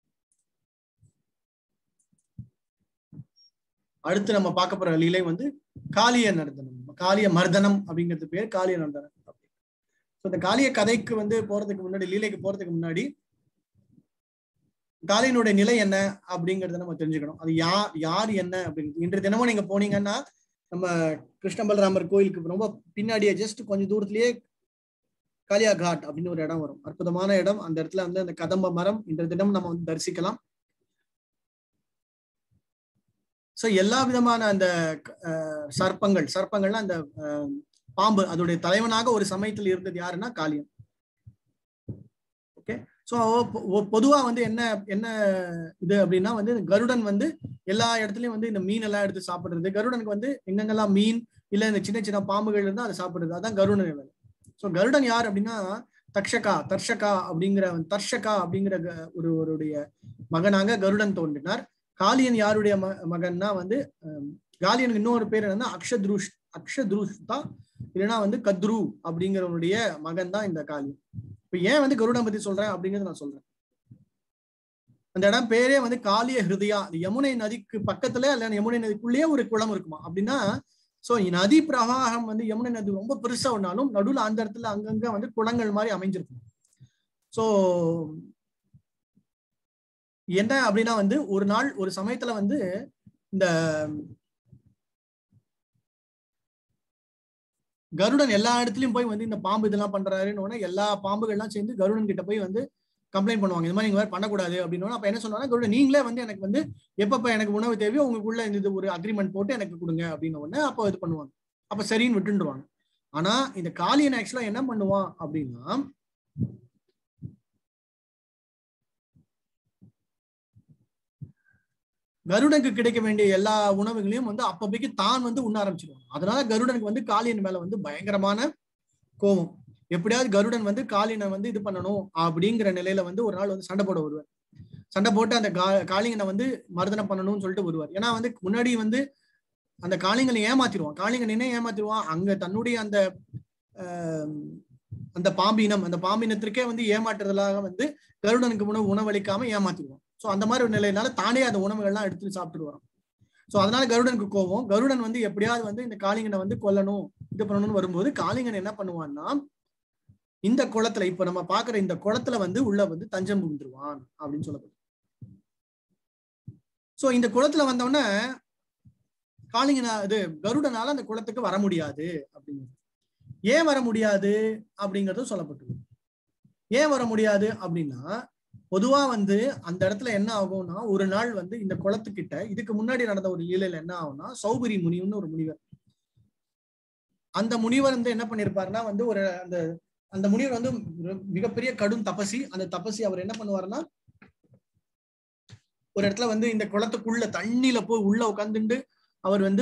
அடுத்து நம்ம பார்க்க போற லீலை வந்து காளிய நர்தனம் காளிய மர்தனம் அப்படிங்கிறது பேர் காளிய நர்தனம் ஸோ இந்த காளிய கதைக்கு வந்து போறதுக்கு முன்னாடி லீலைக்கு போறதுக்கு முன்னாடி காளியனுடைய நிலை என்ன அப்படிங்கறத நம்ம தெரிஞ்சுக்கணும் அது யார் யார் என்ன அப்படிங்கிறது இன்று தினமும் நீங்க போனீங்கன்னா நம்ம கிருஷ்ண பலராமர் கோயிலுக்கு ரொம்ப பின்னாடியே ஜஸ்ட் கொஞ்சம் தூரத்திலேயே காளியா காட் அப்படின்னு ஒரு இடம் வரும் அற்புதமான இடம் அந்த இடத்துல வந்து அந்த கதம்ப மரம் இன்றைய தினம் நம்ம வந்து தரிசிக்கலாம் சோ எல்லா விதமான அந்த அஹ், சர்ப்பங்கள் சர்ப்பங்கள்னா அந்த அஹ், பாம்பு அதோடைய தலைவனாக ஒரு சமயத்தில் இருந்தது யாருன்னா காளியன் ஓகே சோ பொதுவா வந்து என்ன என்ன இது அப்படின்னா வந்து கருடன் வந்து எல்லா இடத்துலயும் வந்து இந்த மீன் எல்லாம் எடுத்து சாப்பிடுறது கருடனுக்கு வந்து எங்கெங்கெல்லாம் மீன் இல்ல இந்த சின்ன சின்ன பாம்புகள் இருந்தா அதை சாப்பிடுறது அதான் கருடன் வேலை சோ கருடன் யார் அப்படின்னா தக்ஷகா தர்ஷகா அப்படிங்கிற தர்ஷகா அப்படிங்கிற க- ஒரு ஒருடைய மகனாக கருடன் தோன்றினார் காளியன் யாருடைய ம மகன்னா வந்து அஹ், காளியனுக்கு இன்னொரு பேர் என்னன்னா அக்ஷத்ருஷ் அக்ஷத்ருஷ் தான் இல்லைன்னா வந்து கத்ரு அப்படிங்கிறவனுடைய மகன் தான் இந்த காளியன் இப்ப ஏன் வந்து கருடன் பத்தி சொல்றேன் அப்படிங்கறத நான் சொல்றேன் அந்த இடம் பேரே வந்து காளிய ஹிருதயா அது யமுனை நதிக்கு பக்கத்துல இல்ல யமுனை நதிக்குள்ளேயே ஒரு குளம் இருக்குமா அப்படின்னா சோ நதி பிரவாகம் வந்து யமுனை நதி ரொம்ப பெருசா ஒன்னாலும் நடுவுல அந்த இடத்துல அங்கங்க வந்து குளங்கள் மாதிரி அமைஞ்சிருக்கும் சோ என்ன அப்படின்னா வந்து ஒரு நாள் ஒரு சமயத்துல வந்து இந்த கருடன் எல்லா இடத்துலயும் போய் வந்து இந்த பாம்பு இதெல்லாம் பண்றாருன்னு உடனே எல்லா பாம்புகள்லாம் சேர்ந்து கருடன் கிட்ட போய் வந்து கம்ப்ளைண்ட் பண்ணுவாங்க இந்த மாதிரி நீங்க வேற பண்ணக்கூடாது அப்படின்னு அப்ப என்ன சொன்னாங்க கருடன் நீங்களே வந்து எனக்கு வந்து எப்பப்ப எனக்கு உணவு தேவையோ உங்களுக்குள்ள இந்த இது ஒரு அக்ரிமெண்ட் போட்டு எனக்கு கொடுங்க அப்படின்னு உடனே அப்போ இது பண்ணுவாங்க அப்ப சரின்னு விட்டுருவாங்க ஆனா இந்த காளியன் ஆக்சுவலா என்ன பண்ணுவான் அப்படின்னா கருடனுக்கு கிடைக்க வேண்டிய எல்லா உணவுகளையும் வந்து அப்பப்பைக்கு தான் வந்து உண்ண ஆரம்பிச்சிருவான் அதனால கருடனுக்கு வந்து காளியன் மேல வந்து பயங்கரமான கோபம் எப்படியாவது கருடன் வந்து காளியனை வந்து இது பண்ணணும் அப்படிங்கிற நிலையில வந்து ஒரு நாள் வந்து சண்டை போட வருவார் சண்டை போட்டு அந்த கா- காளிங்கனை வந்து மர்தனம் பண்ணணும்னு சொல்லிட்டு வருவார் ஏன்னா வந்து முன்னாடி வந்து அந்த காளிங்கனை ஏமாத்திடுவான் காளிங்கன் என்ன ஏமாத்திடுவான் அங்க தன்னுடைய அந்த ஆஹ், அந்த பாம்பினம் அந்த பாம்பினத்திற்கே வந்து ஏமாற்றுறதுலாக வந்து கருடனுக்கு உணவு உணவளிக்காம ஏமாத்திடுவான் சோ அந்த மாதிரி ஒரு நிலையினால தானே அந்த உணவுகள்லாம் எடுத்து சாப்பிட்டு வரான் சோ அதனால கருடனுக்கு கோவம் கருடன் வந்து எப்படியாவது வந்து இந்த காளிங்கனை வந்து கொல்லணும் இது பண்ணணும்னு வரும்போது காளிங்கன் என்ன பண்ணுவான்னா இந்த குளத்துல இப்ப நம்ம பாக்குற இந்த குளத்துல வந்து உள்ள வந்து தஞ்சம் புகுந்துருவான் அப்படின்னு சொல்லப்படுது சோ இந்த குளத்துல வந்தோடனே காளிங்கனா இது கருடனால அந்த குளத்துக்கு வர முடியாது அப்படிங்கிறது ஏன் வர முடியாது அப்படிங்கறதும் சொல்லப்பட்டிருக்கு ஏன் வர முடியாது அப்படின்னா பொதுவா வந்து அந்த இடத்துல என்ன ஆகும்னா ஒரு நாள் வந்து இந்த குளத்துக்கிட்ட இதுக்கு முன்னாடி நடந்த ஒரு லீலையில என்ன ஆகும்னா சௌபரி முனிவர்னு ஒரு முனிவர் அந்த முனிவர் வந்து என்ன பண்ணிருப்பாருன்னா வந்து ஒரு அந்த அந்த முனிவர் வந்து ஒரு மிகப்பெரிய கடும் தபசி அந்த தபசி அவர் என்ன பண்ணுவாருன்னா ஒரு இடத்துல வந்து இந்த குளத்துக்குள்ள தண்ணியில போய் உள்ள உட்காந்துட்டு அவர் வந்து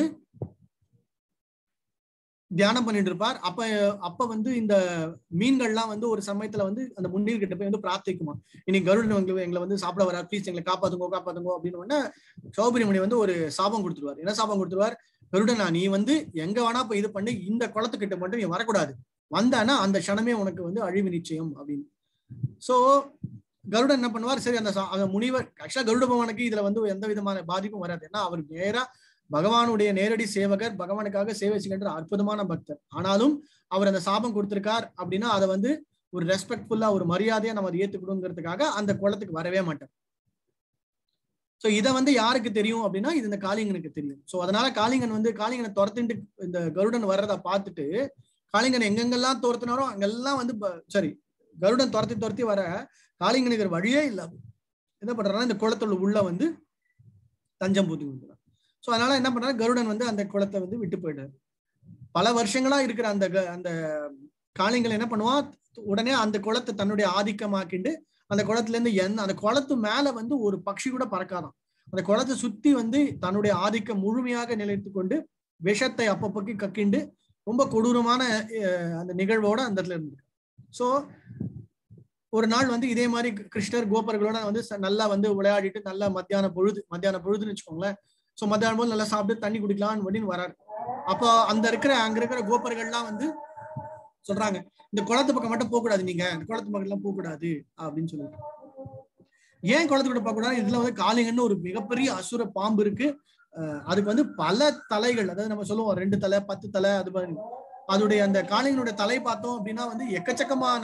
தியானம் பண்ணிட்டு இருப்பார் அப்ப அப்ப வந்து இந்த மீன்கள்லாம் வந்து ஒரு சமயத்துல வந்து அந்த முன்னீர் கிட்ட போய் வந்து பிரார்த்திக்குமா இன்னைக்கு கருடன் எங்களை எங்களை வந்து சாப்பிட வரா ப்ளீஸ் எங்களை காப்பாத்துங்கோ காப்பாத்துங்கோ அப்படின்னு உடனே சௌபரிமணி வந்து ஒரு சாபம் கொடுத்துருவார் என்ன சாபம் கொடுத்துருவார் கருடனா நீ வந்து எங்க வேணா போய் இது பண்ணி இந்த குளத்துக்கிட்ட மட்டும் நீ வரக்கூடாது வந்தானா அந்த க்ஷணமே உனக்கு வந்து அழிவு நிச்சயம் அப்படின்னு சோ கருடன் என்ன பண்ணுவார் சரி அந்த சா- அந்த முனிவர் ஆக்சுவலா கருட பகவானுக்கு இதுல வந்து எந்த விதமான பாதிப்பும் வராது ஏன்னா அவர் நேரா பகவானுடைய நேரடி சேவகர் பகவானுக்காக சேவை செய்கின்ற அற்புதமான பக்தர் ஆனாலும் அவர் அந்த சாபம் கொடுத்திருக்கார் அப்படின்னா அதை வந்து ஒரு ரெஸ்பெக்ட்ஃபுல்லா ஒரு மரியாதையா நம்ம அதை ஏத்துக்கணுங்கிறதுக்காக அந்த குளத்துக்கு வரவே மாட்டார் சோ இதை வந்து யாருக்கு தெரியும் அப்படின்னா இது இந்த காளிங்கனுக்கு தெரியும் சோ அதனால காளிங்கன் வந்து காளிங்கனை துரத்திட்டு இந்த கருடன் வர்றதை பார்த்துட்டு காளிங்கன் எங்கெங்கெல்லாம் துரத்தினாரோ அங்கெல்லாம் வந்து சாரி கருடன் துரத்தி துரத்தி வர காளிங்கனுக்கு ஒரு வழியே இல்ல என்ன பண்றாருன்னா இந்த குளத்துல உள்ள வந்து தஞ்சம் பூத்தி விட்டுறார் சோ அதனால என்ன பண்றாரு கருடன் வந்து அந்த குளத்தை வந்து விட்டு போயிட்டாரு பல வருஷங்களா இருக்கிற அந்த க- அந்த காளிங்கன் என்ன பண்ணுவான் உடனே அந்த குளத்தை தன்னுடைய ஆதிக்கமாக்கிண்டு அந்த குளத்துல இருந்து எந்த அந்த குளத்து மேல வந்து ஒரு பட்சி கூட பறக்காதான் அந்த குளத்தை சுத்தி வந்து தன்னுடைய ஆதிக்கம் முழுமையாக நிலைத்து கொண்டு விஷத்தை அப்பப்போக்கு கக்கிண்டு ரொம்ப கொடூரமான அஹ், அந்த நிகழ்வோட அந்த இடத்துல இருந்து சோ ஒரு நாள் வந்து இதே மாதிரி கிருஷ்ணர் கோபர்களோட வந்து ச- நல்லா வந்து விளையாடிட்டு நல்லா மத்தியான பொழுது மத்தியான பொழுதுன்னு வச்சுக்கோங்களேன் சோ மத்தியானம் போது நல்லா சாப்பிட்டு தண்ணி குடிக்கலாம் அப்படின்னு வராரு அப்போ அந்த இருக்கிற அங்க இருக்கிற கோபர்கள்லாம் வந்து சொல்றாங்க இந்த குளத்து பக்கம் மட்டும் போக கூடாது நீங்க இந்த குளத்து பக்கம் எல்லாம் போக கூடாது அப்படின்னு சொல்லிட்டு ஏன் குளத்துக்கிட்ட போக கூடாது இதுல வந்து காளிங்கன்னு ஒரு மிகப்பெரிய அசுர பாம்பு இருக்கு அஹ் அதுக்கு வந்து பல தலைகள் அதாவது நம்ம சொல்லுவோம் ரெண்டு தலை பத்து தலை அது மாதிரி அதோடைய அந்த காளிங்கனுடைய தலை பார்த்தோம் அப்படின்னா வந்து எக்கச்சக்கமான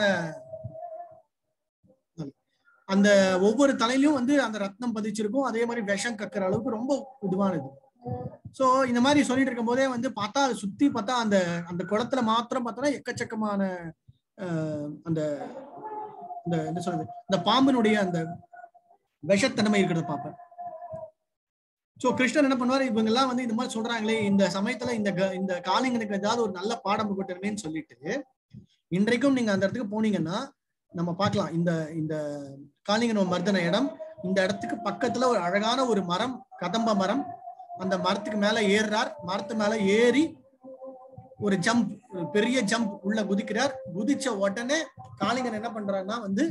அந்த ஒவ்வொரு தலையிலயும் வந்து அந்த ரத்னம் பதிச்சிருக்கும் அதே மாதிரி விஷம் கக்குற அளவுக்கு ரொம்ப இதுவானது சோ இந்த மாதிரி சொல்லிட்டு இருக்கும் போதே வந்து பார்த்தா சுத்தி பார்த்தா அந்த அந்த குளத்துல மாத்திரம் பார்த்தோன்னா எக்கச்சக்கமான அஹ், அந்த இந்த என்ன சொல்றது இந்த பாம்பினுடைய அந்த விஷத்தன்மை இருக்கிறத பார்ப்பேன் சோ கிருஷ்ணன் என்ன பண்ணுவாரு இவங்க எல்லாம் வந்து இந்த மாதிரி சொல்றாங்களே இந்த சமயத்துல இந்த க- இந்த காளிங்கனுக்கு ஏதாவது ஒரு நல்ல பாடம் புகட்டணுமேன்னு சொல்லிட்டு இன்றைக்கும் நீங்க அந்த இடத்துக்கு போனீங்கன்னா நம்ம பார்க்கலாம் இந்த இந்த காளிங்கன மர்தன இடம் இந்த இடத்துக்கு பக்கத்துல ஒரு அழகான ஒரு மரம் கதம்ப மரம் அந்த மரத்துக்கு மேல ஏறுறார் மரத்து மேல ஏறி ஒரு ஜம்ப் ஒரு பெரிய ஜம்ப் உள்ள குதிக்கிறார் குதிச்ச உடனே காளிங்கன் என்ன பண்றாருன்னா வந்து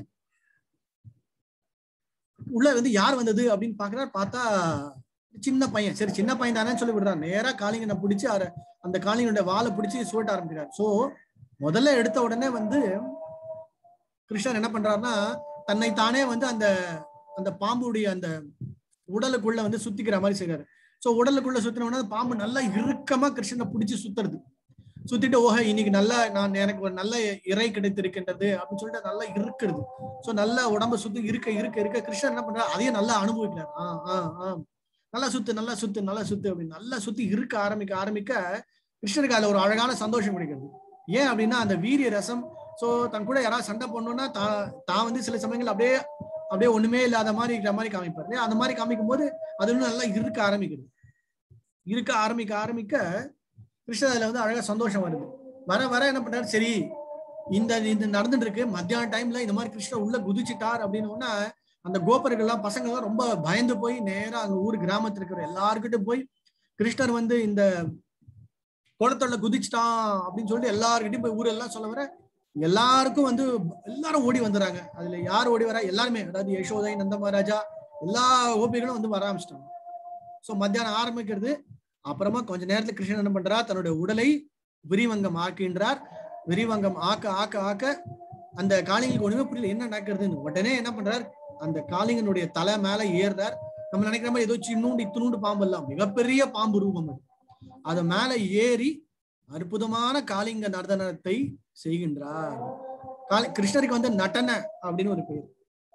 உள்ள வந்து யார் வந்தது அப்படின்னு பாக்குறாரு பார்த்தா சின்ன பையன் சரி சின்ன பையன் தானே சொல்லி விடுறாரு நேரா காளிங்கனை பிடிச்சி அவரை அந்த காளிங்கனுடைய வாலை பிடிச்சி சுவட்ட ஆரம்பிக்கிறார் சோ முதல்ல எடுத்த உடனே வந்து கிருஷ்ணன் என்ன பண்றாருன்னா தன்னை தானே வந்து அந்த அந்த பாம்புடைய அந்த உடலுக்குள்ள வந்து சுத்திக்கிற மாதிரி செய்றாரு சோ உடலுக்குள்ள சுத்தின உடனே அந்த பாம்பு நல்லா இறுக்கமா கிருஷ்ணனை பிடிச்சி சுத்துறது சுத்திட்டு ஓஹ இன்னைக்கு நல்லா நான் எனக்கு ஒரு நல்ல இறை கிடைத்திருக்கின்றது அப்படின்னு சொல்லிட்டு நல்லா இருக்கிறது சோ நல்ல உடம்ப சுத்தி இருக்க இருக்க இருக்க கிருஷ்ணன் என்ன பண்றாரு அதையும் நல்லா அனுபவிக்கிறார் ஆ ஆ ஆ நல்லா சுத்து நல்லா சுத்து நல்லா சுத்து அப்படின்னு நல்லா சுத்தி இருக்க ஆரம்பிக்க ஆரம்பிக்க கிருஷ்ணனுக்கு அதுல ஒரு அழகான சந்தோஷம் கிடைக்கிறது ஏன் அப்படின்னா அந்த வீரிய ரசம் சோ தன் கூட யாராவது சண்டை பண்ணணும்னா தான் தான் வந்து சில சமயங்கள் அப்படியே அப்படியே ஒண்ணுமே இல்லாத மாதிரி இருக்கிற மாதிரி காமிப்பாரு இல்லையா? அந்த மாதிரி காமிக்கும் போது அது இன்னும் நல்லா இருக்க ஆரம்பிக்குது இருக்க ஆரம்பிக்க ஆரம்பிக்க கிருஷ்ணன் அதுல வந்து அழகா சந்தோஷம் வருது வர வர என்ன பண்றாரு சரி இந்த இந்த நடந்துட்டு இருக்கு மத்தியான டைம்ல இந்த மாதிரி கிருஷ்ணர் உள்ள குதிச்சிட்டார் அப்படின்னு உடனே அந்த கோபர்கள்லாம் பசங்க எல்லாம் ரொம்ப பயந்து போய் நேரா அங்க ஊர் கிராமத்துல இருக்கிற எல்லாருக்கிட்டும் போய் கிருஷ்ணர் வந்து இந்த குளத்தொள்ள குதிச்சிட்டான் அப்படின்னு சொல்லிட்டு எல்லாருக்கிட்டையும் போய் ஊரெல்லாம் சொல்ல வர எல்லாருக்கும் வந்து எல்லாரும் ஓடி வந்துடுறாங்க அதுல யார் ஓடி வரா எல்லாருமே அதாவது யசோதை நந்த மகாராஜா எல்லா கோபிகளும் வந்து வர ஆரம்பிச்சிட்டாங்க ஸோ மத்தியானம் ஆரம்பிக்கிறது அப்புறமா கொஞ்ச நேரத்துல கிருஷ்ணன் என்ன பண்றார் தன்னுடைய உடலை விரிவங்கம் ஆக்குகின்றார் விரிவங்கம் ஆக்க ஆக்க ஆக்க அந்த காளிங்களுக்கு ஒண்ணுமே புரியல என்ன நடக்கிறதுன்னு உடனே என்ன பண்றார் அந்த காளிங்கனுடைய தலை மேல ஏறுறார் நம்ம நினைக்கிற மாதிரி ஏதோ சின்னூண்டு இத்தினூண்டு பாம்பு எல்லாம் மிகப்பெரிய பாம்பு ரூபம் அது அது மேல ஏறி அற்புதமான காளிங்க நர்தனத்தை செய்கின்றார் காளி கிருஷ்ணருக்கு வந்து நடன அப்படின்னு ஒரு பேர்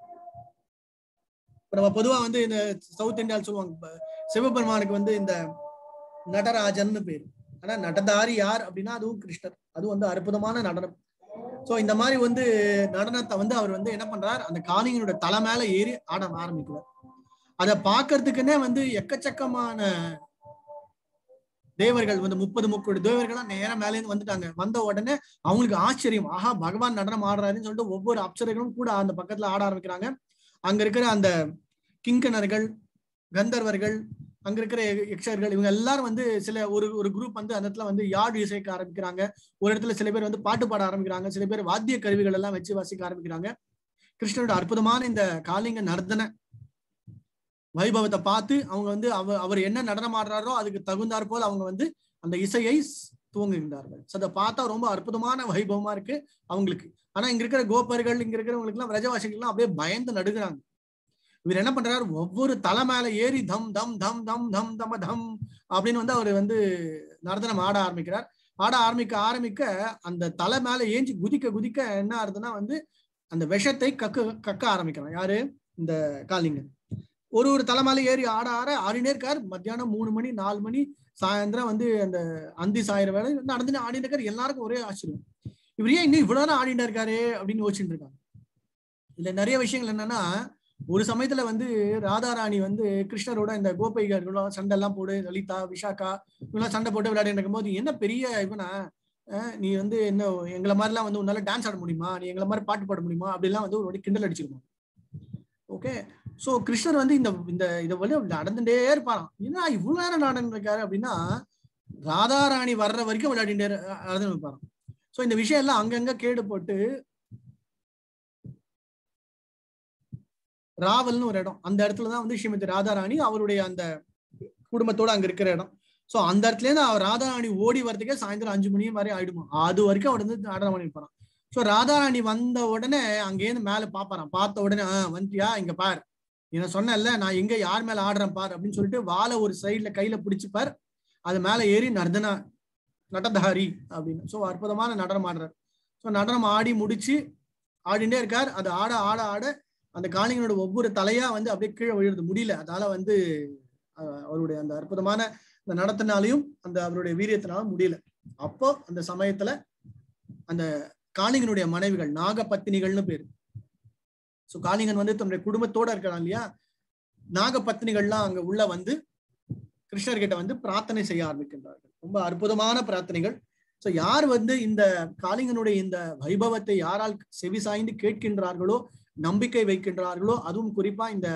இப்ப நம்ம பொதுவா வந்து இந்த சவுத் இந்தியாவில் சொல்லுவாங்க இப்ப சிவபெருமானுக்கு வந்து இந்த நடராஜன்னு பேர் ஆனா நடதாரி யார் அப்படின்னா அதுவும் கிருஷ்ணர் அது வந்து அற்புதமான நடனம் சோ இந்த மாதிரி வந்து நடனத்தை வந்து அவர் வந்து என்ன பண்றார் அந்த காளிங்கனோட தலை மேல ஏறி ஆட ஆரம்பிக்கிறார் அதை பார்க்கறதுக்குன்னே வந்து எக்கச்சக்கமான தேவர்கள் வந்து முப்பது முக்கோடி தேவர்கள்லாம் நேரம் மேலே இருந்து வந்துட்டாங்க வந்த உடனே அவங்களுக்கு ஆச்சரியம் ஆஹா பகவான் நடனம் ஆடுறாருன்னு சொல்லிட்டு ஒவ்வொரு அப்சரைகளும் கூட அந்த பக்கத்துல ஆட ஆரம்பிக்கிறாங்க அங்க இருக்கிற அந்த கிங்கணர்கள் கந்தர்வர்கள் அங்க இருக்கிற யக்ஷர்கள் இவங்க எல்லாரும் வந்து சில ஒரு ஒரு குரூப் வந்து அந்த இடத்துல வந்து யாழ் இசைக்க ஆரம்பிக்கிறாங்க ஒரு இடத்துல சில பேர் வந்து பாட்டு பாட ஆரம்பிக்கிறாங்க சில பேர் வாத்திய கருவிகள் எல்லாம் வச்சு வாசிக்க ஆரம்பிக்கிறாங்க கிருஷ்ணனோட அற்புதமான இந்த காளிங்க நர்தன வைபவத்தை பார்த்து அவங்க வந்து அவ அவர் என்ன நடனம் ஆடுறாரோ அதுக்கு தகுந்தாற் போல் அவங்க வந்து அந்த இசையை துவங்குகின்றார்கள் ஸோ அதை பார்த்தா ரொம்ப அற்புதமான வைபவமா இருக்கு அவங்களுக்கு ஆனா இங்க இருக்கிற கோபர்கள் இங்க இருக்கிறவங்களுக்கு எல்லாம் விரஜவாசிகள்லாம் அப்படியே பயந்து நடுகிறாங்க இவர் என்ன பண்றாரு ஒவ்வொரு தலை மேல ஏறி தம் தம் தம் தம் தம் தம தம் அப்படின்னு வந்து அவர் வந்து நர்தனம் ஆட ஆரம்பிக்கிறார் ஆட ஆரம்பிக்க ஆரம்பிக்க அந்த தலை மேல ஏஞ்சி குதிக்க குதிக்க என்ன ஆகுதுன்னா வந்து அந்த விஷத்தை கக்க கக்க ஆரம்பிக்கிறான் யாரு இந்த காளிங்க ஒரு ஒரு தலை மேல ஏறி ஆட ஆட ஆடினே இருக்கார் மத்தியானம் மூணு மணி நாலு மணி சாயந்தரம் வந்து அந்த அந்தி சாயிர வேலை நடந்து ஆடிட்டு இருக்காரு எல்லாருக்கும் ஒரே ஆச்சரியம் இவர் ஏன் இன்னும் இவ்வளவு நேரம் ஆடிட்டு இருக்காரு அப்படின்னு யோசிச்சுட்டு இருக்காங்க இதுல நிறைய விஷயங்கள் என்னன்னா ஒரு சமயத்துல வந்து ராதாராணி வந்து கிருஷ்ணரோட இந்த கோபைகர்களோ சண்டை எல்லாம் போடு லலிதா விஷாக்கா இவங்களாம் சண்டை போட்டு விளையாடிட்டு இருக்கும்போது என்ன பெரிய இவனா நீ வந்து என்ன எங்களை மாதிரிலாம் வந்து உன்னால டான்ஸ் ஆட முடியுமா நீ எங்களை மாதிரி பாட்டு பாட முடியுமா அப்படிலாம் வந்து ஒரு வாட்டி கிண்டல் அடிச்சிருக்கோம் ஓகே சோ கிருஷ்ணர் வந்து இந்த இந்த இதை வந்து நடந்துட்டே இருப்பாராம் ஏன்னா இவ்வளவு நேரம் நடந்துட்டு இருக்காரு அப்படின்னா ராதாராணி வர்ற வரைக்கும் விளையாடிட்டே நடந்து இருப்பாராம் சோ இந்த விஷயம் எல்லாம் அங்கங்க கேடு போட்டு ராவல்னு ஒரு இடம் அந்த இடத்துலதான் வந்து ஸ்ரீமதி ராதாராணி அவருடைய அந்த குடும்பத்தோட அங்க இருக்கிற இடம் சோ அந்த இடத்துல இருந்து அவர் ராதாராணி ஓடி வரதுக்கே சாயந்தரம் அஞ்சு மணி மாதிரி ஆயிடுமா அது வரைக்கும் அவர் வந்து நடனம் பண்ணிருப்பாராம் சோ ராதாராணி வந்த உடனே அங்கேருந்து மேல பாப்பாராம் பார்த்த உடனே ஆஹ் வந்துட்டியா இங்க பார் என்ன சொன்னேன்ல நான் எங்க யார் மேல ஆடுறேன் பார் அப்படின்னு சொல்லிட்டு வாழை ஒரு சைட்ல கையில பிடிச்சுப்பார் அது மேல ஏறி நர்தனா நடதாரி அப்படின்னு சோ அற்புதமான நடனம் ஆடுறார் சோ நடனம் ஆடி முடிச்சு ஆடிண்டே இருக்கார் அது ஆட ஆட ஆட அந்த காளிங்களோட ஒவ்வொரு தலையா வந்து அப்படியே கீழே விழுறது முடியல அதனால வந்து அவருடைய அந்த அற்புதமான அந்த நடத்தினாலையும் அந்த அவருடைய வீரியத்தினாலும் முடியல அப்போ அந்த சமயத்துல அந்த காளிங்கனுடைய மனைவிகள் நாகபத்தினிகள்னு பேரு சோ காளிங்கன் வந்து தன்னுடைய குடும்பத்தோட இருக்கிறான் இல்லையா நாகபத்தினிகள்லாம் அங்க உள்ள வந்து கிருஷ்ணர்கிட்ட வந்து பிரார்த்தனை செய்ய ஆரம்பிக்கின்றார்கள் ரொம்ப அற்புதமான பிரார்த்தனைகள் சோ யார் வந்து இந்த காளிங்கனுடைய இந்த வைபவத்தை யாரால் செவி சாய்ந்து கேட்கின்றார்களோ நம்பிக்கை வைக்கின்றார்களோ அதுவும் குறிப்பா இந்த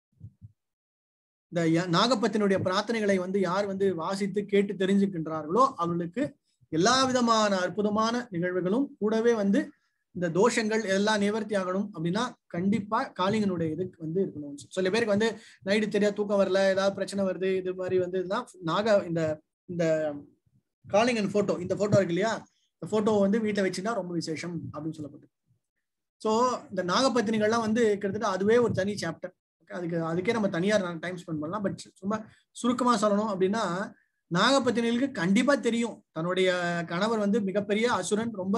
இந்த நாகப்பத்தினுடைய பிரார்த்தனைகளை வந்து யார் வந்து வாசித்து கேட்டு தெரிஞ்சுக்கின்றார்களோ அவர்களுக்கு எல்லா விதமான அற்புதமான நிகழ்வுகளும் கூடவே வந்து இந்த தோஷங்கள் எல்லாம் நிவர்த்தி ஆகணும் அப்படின்னா கண்டிப்பா காளிங்கனுடைய இதுக்கு வந்து இருக்கணும் சில பேருக்கு வந்து நைட்டு தெரியா தூக்கம் வரல ஏதாவது பிரச்சனை வருது இது மாதிரி வந்து இதுதான் நாக இந்த இந்த காளிங்கன் போட்டோ இந்த போட்டோ இருக்கு இல்லையா இந்த போட்டோ வந்து வீட்டை வச்சுன்னா ரொம்ப விசேஷம் அப்படின்னு சொல்லப்பட்டு ஸோ இந்த நாகப்பத்தினிகள்லாம் வந்து கிட்டத்தட்ட அதுவே ஒரு தனி சாப்டர் அதுக்கு அதுக்கே நம்ம தனியார் டைம் ஸ்பெண்ட் பண்ணலாம் பட் சும்மா சுருக்கமா சொல்லணும் அப்படின்னா நாகப்பத்தினிகளுக்கு கண்டிப்பா தெரியும் தன்னுடைய கணவர் வந்து மிகப்பெரிய அசுரன் ரொம்ப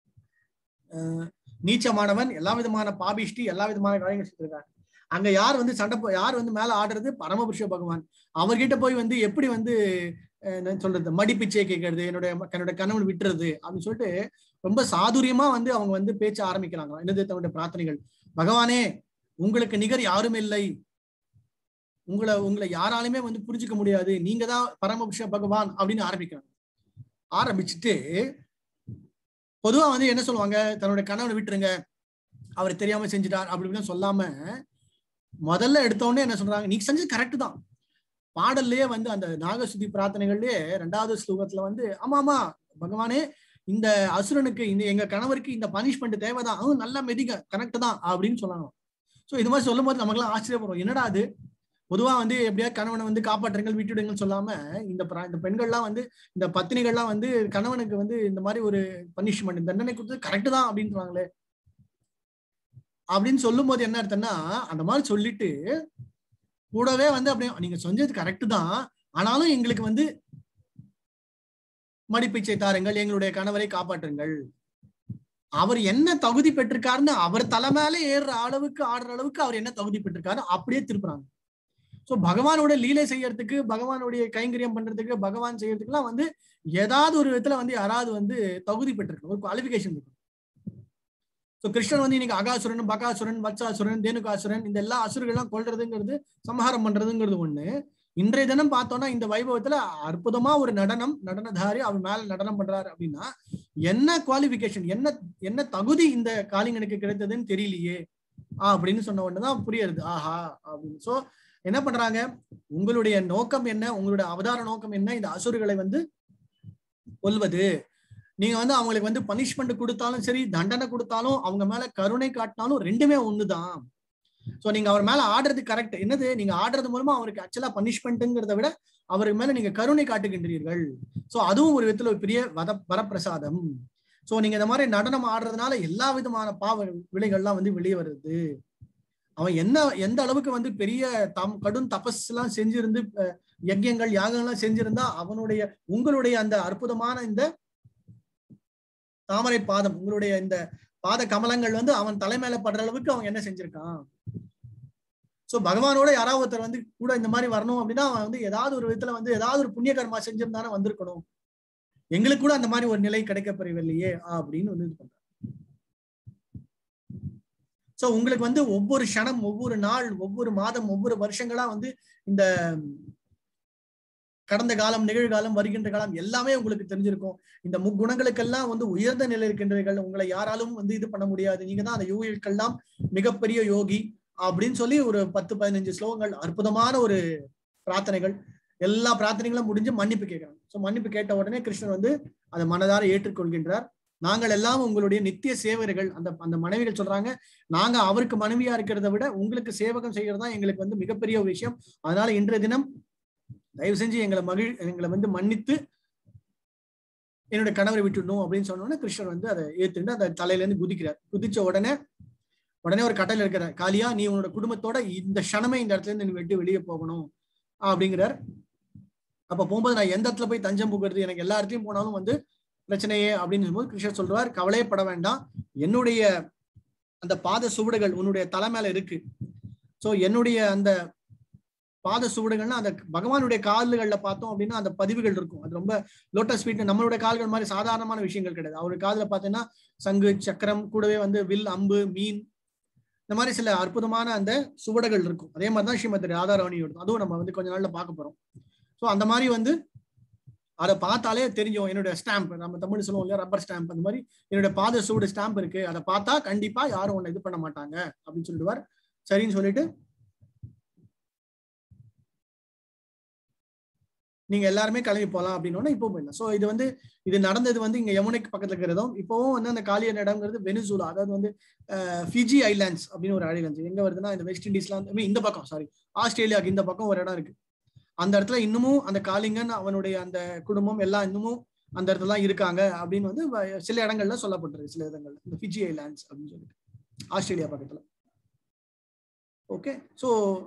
நீச்சமானவன் எல்லா விதமான பாபிஷ்டி எல்லா விதமான காரியங்கள் செஞ்சிருக்காங்க அங்க யார் வந்து சண்டை யார் வந்து மேல ஆடுறது பரமபுருஷ பகவான் அவர்கிட்ட போய் வந்து எப்படி வந்து சொல்றது மடி பிச்சை கேட்கறது என்னுடைய என்னுடைய கணவன் விட்டுறது அப்படின்னு சொல்லிட்டு ரொம்ப சாதுரியமா வந்து அவங்க வந்து பேச்ச ஆரம்பிக்கிறாங்க என்னது தன்னுடைய பிரார்த்தனைகள் பகவானே உங்களுக்கு நிகர் யாரும் இல்லை உங்களை உங்களை யாராலுமே வந்து புரிஞ்சுக்க முடியாது நீங்க தான் பரமபுருஷ பகவான் அப்படின்னு ஆரம்பிக்கிறாங்க ஆரம்பிச்சுட்டு பொதுவா வந்து என்ன சொல்லுவாங்க தன்னுடைய கணவனை விட்டுருங்க அவர் தெரியாம செஞ்சுட்டார் அப்படின்னு சொல்லாம முதல்ல எடுத்தோடனே என்ன சொல்றாங்க நீ செஞ்சது கரெக்ட் தான் பாடல்லையே வந்து அந்த நாகசுதி பிரார்த்தனைகள்லயே ரெண்டாவது ஸ்லோகத்துல வந்து ஆமா ஆமா பகவானே இந்த அசுரனுக்கு இந்த எங்க கணவருக்கு இந்த பனிஷ்மெண்ட் தேவைதான் அவன் நல்லா மெதிக்க கரெக்ட் தான் அப்படின்னு சொன்னாங்க சோ இது மாதிரி சொல்லும் போது நமக்குலாம் ஆச்சரியப்படுறோம் என்னடா அது பொதுவா வந்து எப்படியா கணவனை வந்து காப்பாற்றுங்கள் விட்டுடுங்கன்னு சொல்லாம இந்த பிர- இந்த பெண்கள்லாம் வந்து இந்த பத்தினிகள்லாம் வந்து கணவனுக்கு வந்து இந்த மாதிரி ஒரு பனிஷ்மெண்ட் தண்டனை கொடுத்தது கரெக்ட் தான் அப்படின்னு சொன்னாங்களே அப்படின்னு சொல்லும் போது என்ன அர்த்தம்னா அந்த மாதிரி சொல்லிட்டு கூடவே வந்து அப்படியே நீங்க செஞ்சது கரெக்ட் தான் ஆனாலும் எங்களுக்கு வந்து மடிப்பிச்சை தாருங்கள் எங்களுடைய கணவரை காப்பாற்றுங்கள் அவர் என்ன தகுதி பெற்றிருக்காருன்னு அவர் தலை மேல ஏறுற அளவுக்கு ஆடுற அளவுக்கு அவர் என்ன தகுதி பெற்றிருக்காரு அப்படியே திருப்புறாங்க சோ பகவானோட லீலை செய்யறதுக்கு பகவானுடைய கைங்கரியம் பண்றதுக்கு பகவான் செய்யறதுக்குலாம் வந்து ஏதாவது ஒரு விதத்துல வந்து யாராவது வந்து தகுதி பெற்றிருக்கு ஒரு குவாலிபிகேஷன் இருக்கு ஸோ கிருஷ்ணன் வந்து இன்னைக்கு அகாசுரன் பகாசுரன் வத்சாசுரன் தேனுகாசுரன் இந்த எல்லா அசுரர்கள்லாம் கொல்றதுங்கிறது சம்ஹாரம் பண்றதுங்கிறது ஒண்ணு இன்றைய தினம் பார்த்தோம்னா இந்த வைபவத்துல அற்புதமா ஒரு நடனம் நடனதாரி அவர் மேல நடனம் பண்றாரு அப்படின்னா என்ன குவாலிபிகேஷன் என்ன என்ன தகுதி இந்த காளிங்கனுக்கு கிடைத்ததுன்னு தெரியலையே ஆ அப்படின்னு சொன்ன உடனே தான் புரியுது ஆஹா அப்படின்னு சோ என்ன பண்றாங்க உங்களுடைய நோக்கம் என்ன உங்களுடைய அவதார நோக்கம் என்ன இந்த அசுரர்களை வந்து கொல்வது நீங்க வந்து அவங்களுக்கு வந்து பனிஷ்மெண்ட் கொடுத்தாலும் சரி தண்டனை கொடுத்தாலும் அவங்க மேல கருணை காட்டினாலும் ரெண்டுமே ஒண்ணுதான் சோ நீங்க அவர் மேல ஆடுறது கரெக்ட் என்னது நீங்க ஆடுறது மூலமா அவருக்கு ஆக்சுவலா பனிஷ்மெண்ட்ங்கிறத விட அவருக்கு மேல நீங்க கருணை காட்டுகின்றீர்கள் சோ அதுவும் ஒரு விதத்துல ஒரு பெரிய வத வரப்பிரசாதம் சோ நீங்க இந்த மாதிரி நடனம் ஆடுறதுனால எல்லா விதமான பாவ விலைகள்லாம் வந்து வெளியே வருது அவன் என்ன எந்த அளவுக்கு வந்து பெரிய தம் கடும் தபஸ் எல்லாம் செஞ்சிருந்து அஹ், யஜ்யங்கள் யாகங்கள்லாம் செஞ்சிருந்தா அவனுடைய உங்களுடைய அந்த அற்புதமான இந்த தாமரை பாதம் உங்களுடைய இந்த பாத கமலங்கள் வந்து அவன் தலைமையில படுற அளவுக்கு அவன் என்ன செஞ்சிருக்கான் சோ பகவானோட யாராவது ஒருத்தர் வந்து கூட இந்த மாதிரி வரணும் அப்படின்னா அவன் வந்து ஏதாவது ஒரு விதத்துல வந்து ஏதாவது ஒரு புண்ணிய கர்மா செஞ்சிருந்தானே வந்திருக்கணும் எங்களுக்கு கூட அந்த மாதிரி ஒரு நிலை கிடைக்கப்பெறவில்லையே அப்படின்னு வந்து இது பண்றான் சோ உங்களுக்கு வந்து ஒவ்வொரு க்ஷணம் ஒவ்வொரு நாள் ஒவ்வொரு மாதம் ஒவ்வொரு வருஷங்களா வந்து இந்த கடந்த காலம் நிகழ்காலம் வருகின்ற காலம் எல்லாமே உங்களுக்கு தெரிஞ்சிருக்கும் இந்த முக்குணங்களுக்கெல்லாம் வந்து உயர்ந்த நிலை இருக்கின்றீர்கள் உங்களை யாராலும் வந்து இது பண்ண முடியாது நீங்க தான் அந்த யோகிகளுக்கெல்லாம் மிகப்பெரிய யோகி அப்படின்னு சொல்லி ஒரு பத்து பதினஞ்சு ஸ்லோகங்கள் அற்புதமான ஒரு பிரார்த்தனைகள் எல்லா பிரார்த்தனைகளும் முடிஞ்சு மன்னிப்பு கேட்கிறாங்க சோ மன்னிப்பு கேட்ட உடனே கிருஷ்ணன் வந்து அதை மனதார ஏற்றுக்கொள்கின்றார் நாங்கள் எல்லாம் உங்களுடைய நித்திய சேவர்கள் அந்த அந்த மனைவிகள் சொல்றாங்க நாங்க அவருக்கு மனைவியா இருக்கிறத விட உங்களுக்கு சேவகம் செய்யறது தான் எங்களுக்கு வந்து மிகப்பெரிய ஒரு விஷயம் அதனால இன்றைய தினம் தயவு செஞ்சு எங்களை மகிழ் எங்களை வந்து மன்னித்து என்னுடைய கணவரை விட்டுடணும் அப்படின்னு சொன்ன உடனே கிருஷ்ணர் வந்து அதை ஏத்துட்டு அந்த தலையில இருந்து குதிக்கிறார் குதிச்ச உடனே உடனே ஒரு கட்டளை இருக்கிற காலியா நீ உன்னோட குடும்பத்தோட இந்த க்ஷணமே இந்த இடத்துல இருந்து நீ விட்டு வெளியே போகணும் அப்படிங்கிறார் அப்ப போகும்போது நான் எந்த இடத்துல போய் தஞ்சம் புகிறது எனக்கு எல்லா இடத்துலயும் போனாலும் வந்து பிரச்சனையே அப்படின்னு சொல்லும்போது கிருஷ்ணர் சொல்றார் கவலையே பட வேண்டாம் என்னுடைய அந்த பாத சுவடுகள் உன்னுடைய தலை மேல இருக்கு சோ என்னுடைய அந்த பாத சுவடுகள்னா அந்த பகவானுடைய கால்கள்ல பார்த்தோம் அப்படின்னா அந்த பதிவுகள் இருக்கும் அது ரொம்ப லோட்டஸ் ஃபீட் நம்மளுடைய கால்கள் மாதிரி சாதாரணமான விஷயங்கள் கிடையாது அவருடைய காதுல பார்த்தீங்கன்னா சங்கு சக்கரம் கூடவே வந்து வில் அம்பு மீன் இந்த மாதிரி சில அற்புதமான அந்த சுவடுகள் இருக்கும் அதே மாதிரி தான் ஸ்ரீமதி ராதாராணியோட அதுவும் நம்ம வந்து கொஞ்ச நாள்ல பார்க்க போறோம் ஸோ அந்த மாதிரி வந்து அதை பார்த்தாலே தெரிஞ்சோம் என்னுடைய ஸ்டாம்ப் நம்ம தமிழ் சொல்லுவோம் இல்லையா ரப்பர் ஸ்டாம்ப் அந்த மாதிரி என்னுடைய பாத சூடு ஸ்டாம்ப் இருக்கு அதை பார்த்தா கண்டிப்பா யாரும் ஒண்ணு இது பண்ண மாட்டாங்க அப்படின்னு சொல்லிடுவார் சரின்னு சொல்லிட்டு நீங்க எல்லாருமே கிளம்பி போகலாம் அப்படின்னு இப்போ போயிடலாம் ஸோ இது வந்து இது நடந்தது வந்து இங்க யமுனைக்கு பக்கத்துல இருக்கிறதும் இப்போவும் வந்து அந்த காலியன் இடம்ங்கிறது வெனிசூலா அதாவது வந்து ஃபிஜி ஐலாண்ட்ஸ் அப்படின்னு ஒரு ஐலாண்ட்ஸ் எங்க வருதுன்னா இந்த வெஸ்ட் இண்டீஸ்ல வந்து இந்த பக்கம் சாரி ஆஸ்திரேலியாவுக்கு இந்த பக்கம் ஒரு இடம் இருக்கு அந்த இடத்துல இன்னமும் அந்த காளிங்கன் அவனுடைய அந்த குடும்பம் எல்லாம் இன்னமும் அந்த இடத்துல தான் இருக்காங்க அப்படின்னு வந்து வ- சில இடங்கள்ல சொல்லப்பட்டிருக்கு சில இடங்கள்ல இந்த ஃபிஜி ஐலாண்ட்ஸ் அப்படின்னு சொல்லிட்டு ஆஸ்திரேலியா பக்கத்துல ஓகே ஸோ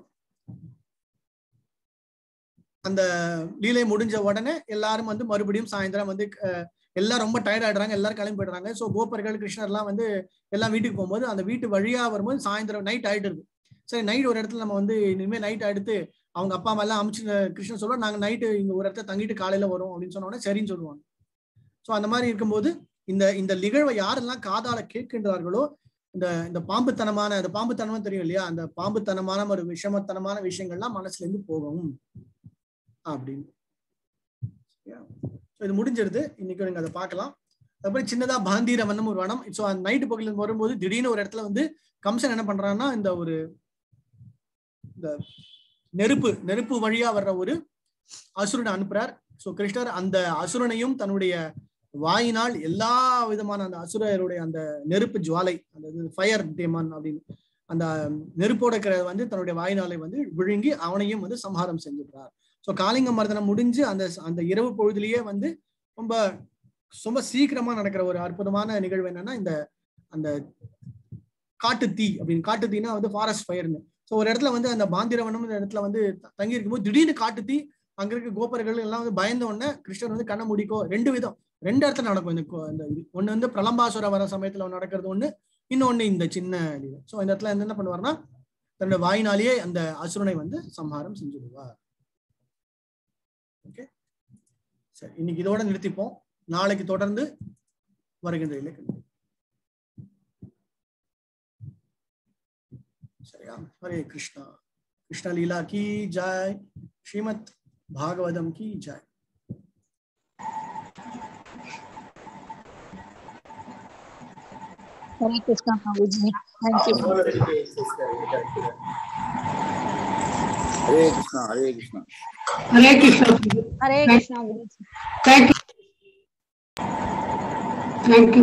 அந்த லீலை முடிஞ்ச உடனே எல்லாரும் வந்து மறுபடியும் சாயந்தரம் வந்து அஹ், எல்லாம் ரொம்ப டயர்ட் ஆயிடுறாங்க எல்லாரும் கிளம்பி போயிடுறாங்க ஸோ கோபர்கள் கிருஷ்ணர்லாம் வந்து எல்லாம் வீட்டுக்கு போகும்போது அந்த வீட்டு வழியா வரும்போது சாயந்தரம் நைட் ஆயிடுது சரி நைட் ஒரு இடத்துல நம்ம வந்து இனிமேல் நைட் எடுத்து அவங்க அப்பா அம்மா எல்லாம் அமிச்சு கிருஷ்ணன் சொல்லுவோம் நாங்க நைட்டு இங்க ஒரு இடத்துல தங்கிட்டு காலையில வரோம் அப்படின்னு சொன்ன உடனே சரின்னு சொல்லுவாங்க ஸோ அந்த மாதிரி இருக்கும்போது இந்த இந்த நிகழ்வை யாரெல்லாம் காதால கேட்கின்றார்களோ இந்த இந்த பாம்புத்தனமான அந்த பாம்புத்தனமா தெரியும் இல்லையா அந்த பாம்புத்தனமான ஒரு விஷமத்தனமான விஷயங்கள்லாம் மனசுல இருந்து போகும் அப்படின்னு ஸோ இது முடிஞ்சிருது இன்னைக்கு நீங்க அதை பார்க்கலாம் அதுக்கப்புறம் சின்னதா பாந்தீர வண்ணம் ஒரு வனம் ஸோ அந்த நைட்டு பகலில் வரும்போது திடீர்னு ஒரு இடத்துல வந்து கம்சன் என்ன பண்றான்னா இந்த ஒரு இந்த நெருப்பு நெருப்பு வழியா வர்ற ஒரு அசுரனை அனுப்புறார் சோ கிருஷ்ணர் அந்த அசுரனையும் தன்னுடைய வாயினால் எல்லா விதமான அந்த அசுரருடைய அந்த நெருப்பு ஜுவாலை அந்த ஃபயர் டேமான் அப்படின்னு அந்த நெருப்போட இருக்கிற வந்து தன்னுடைய வாயினாலை வந்து விழுங்கி அவனையும் வந்து சம்ஹாரம் செஞ்சுட்டார் ஸோ காளிங்க மர்தனம் முடிஞ்சு அந்த அந்த இரவு பொழுதுலயே வந்து ரொம்ப ரொம்ப சீக்கிரமா நடக்கிற ஒரு அற்புதமான நிகழ்வு என்னன்னா இந்த அந்த காட்டு தீ அப்படின்னு காட்டு தீனா வந்து ஃபாரஸ்ட் ஃபயர்னு ஸோ ஒரு இடத்துல வந்து அந்த பாந்திரவனம் இந்த இடத்துல வந்து தங்கி இருக்கும்போது திடீர்னு காட்டு தீ அங்க இருக்க கோபர்கள் எல்லாம் வந்து பயந்த உடனே கிருஷ்ணர் வந்து கண்ணை முடிக்கோ ரெண்டு விதம் ரெண்டு இடத்துல நடக்கும் இந்த கோ- இந்த இது ஒண்ணு வந்து பிரலம்பாசுர வர சமயத்துல நடக்கிறது ஒண்ணு இன்னொன்னு இந்த சின்ன இது ஸோ இந்த இடத்துல வந்து என்ன பண்ணுவார்னா தன்னோட வாயினாலேயே அந்த அசுரனை வந்து சம்ஹாரம் செஞ்சுடுவார் ஓகே சரி இன்னைக்கு இதோட நிறுத்திப்போம் நாளைக்கு தொடர்ந்து வருகின்ற இலக்கணம் சரியா ஹரே கிருஷ்ணா கிருஷ்ண லீலா கி ஜாய் ஸ்ரீமத் பாகவதம் கி Jai Hare Krishna, Prabhuji. Thank you. Hare Krishna, Hare Krishna. Hare Krishna. Hare Krishna, Guruji. Thank you. Thank you.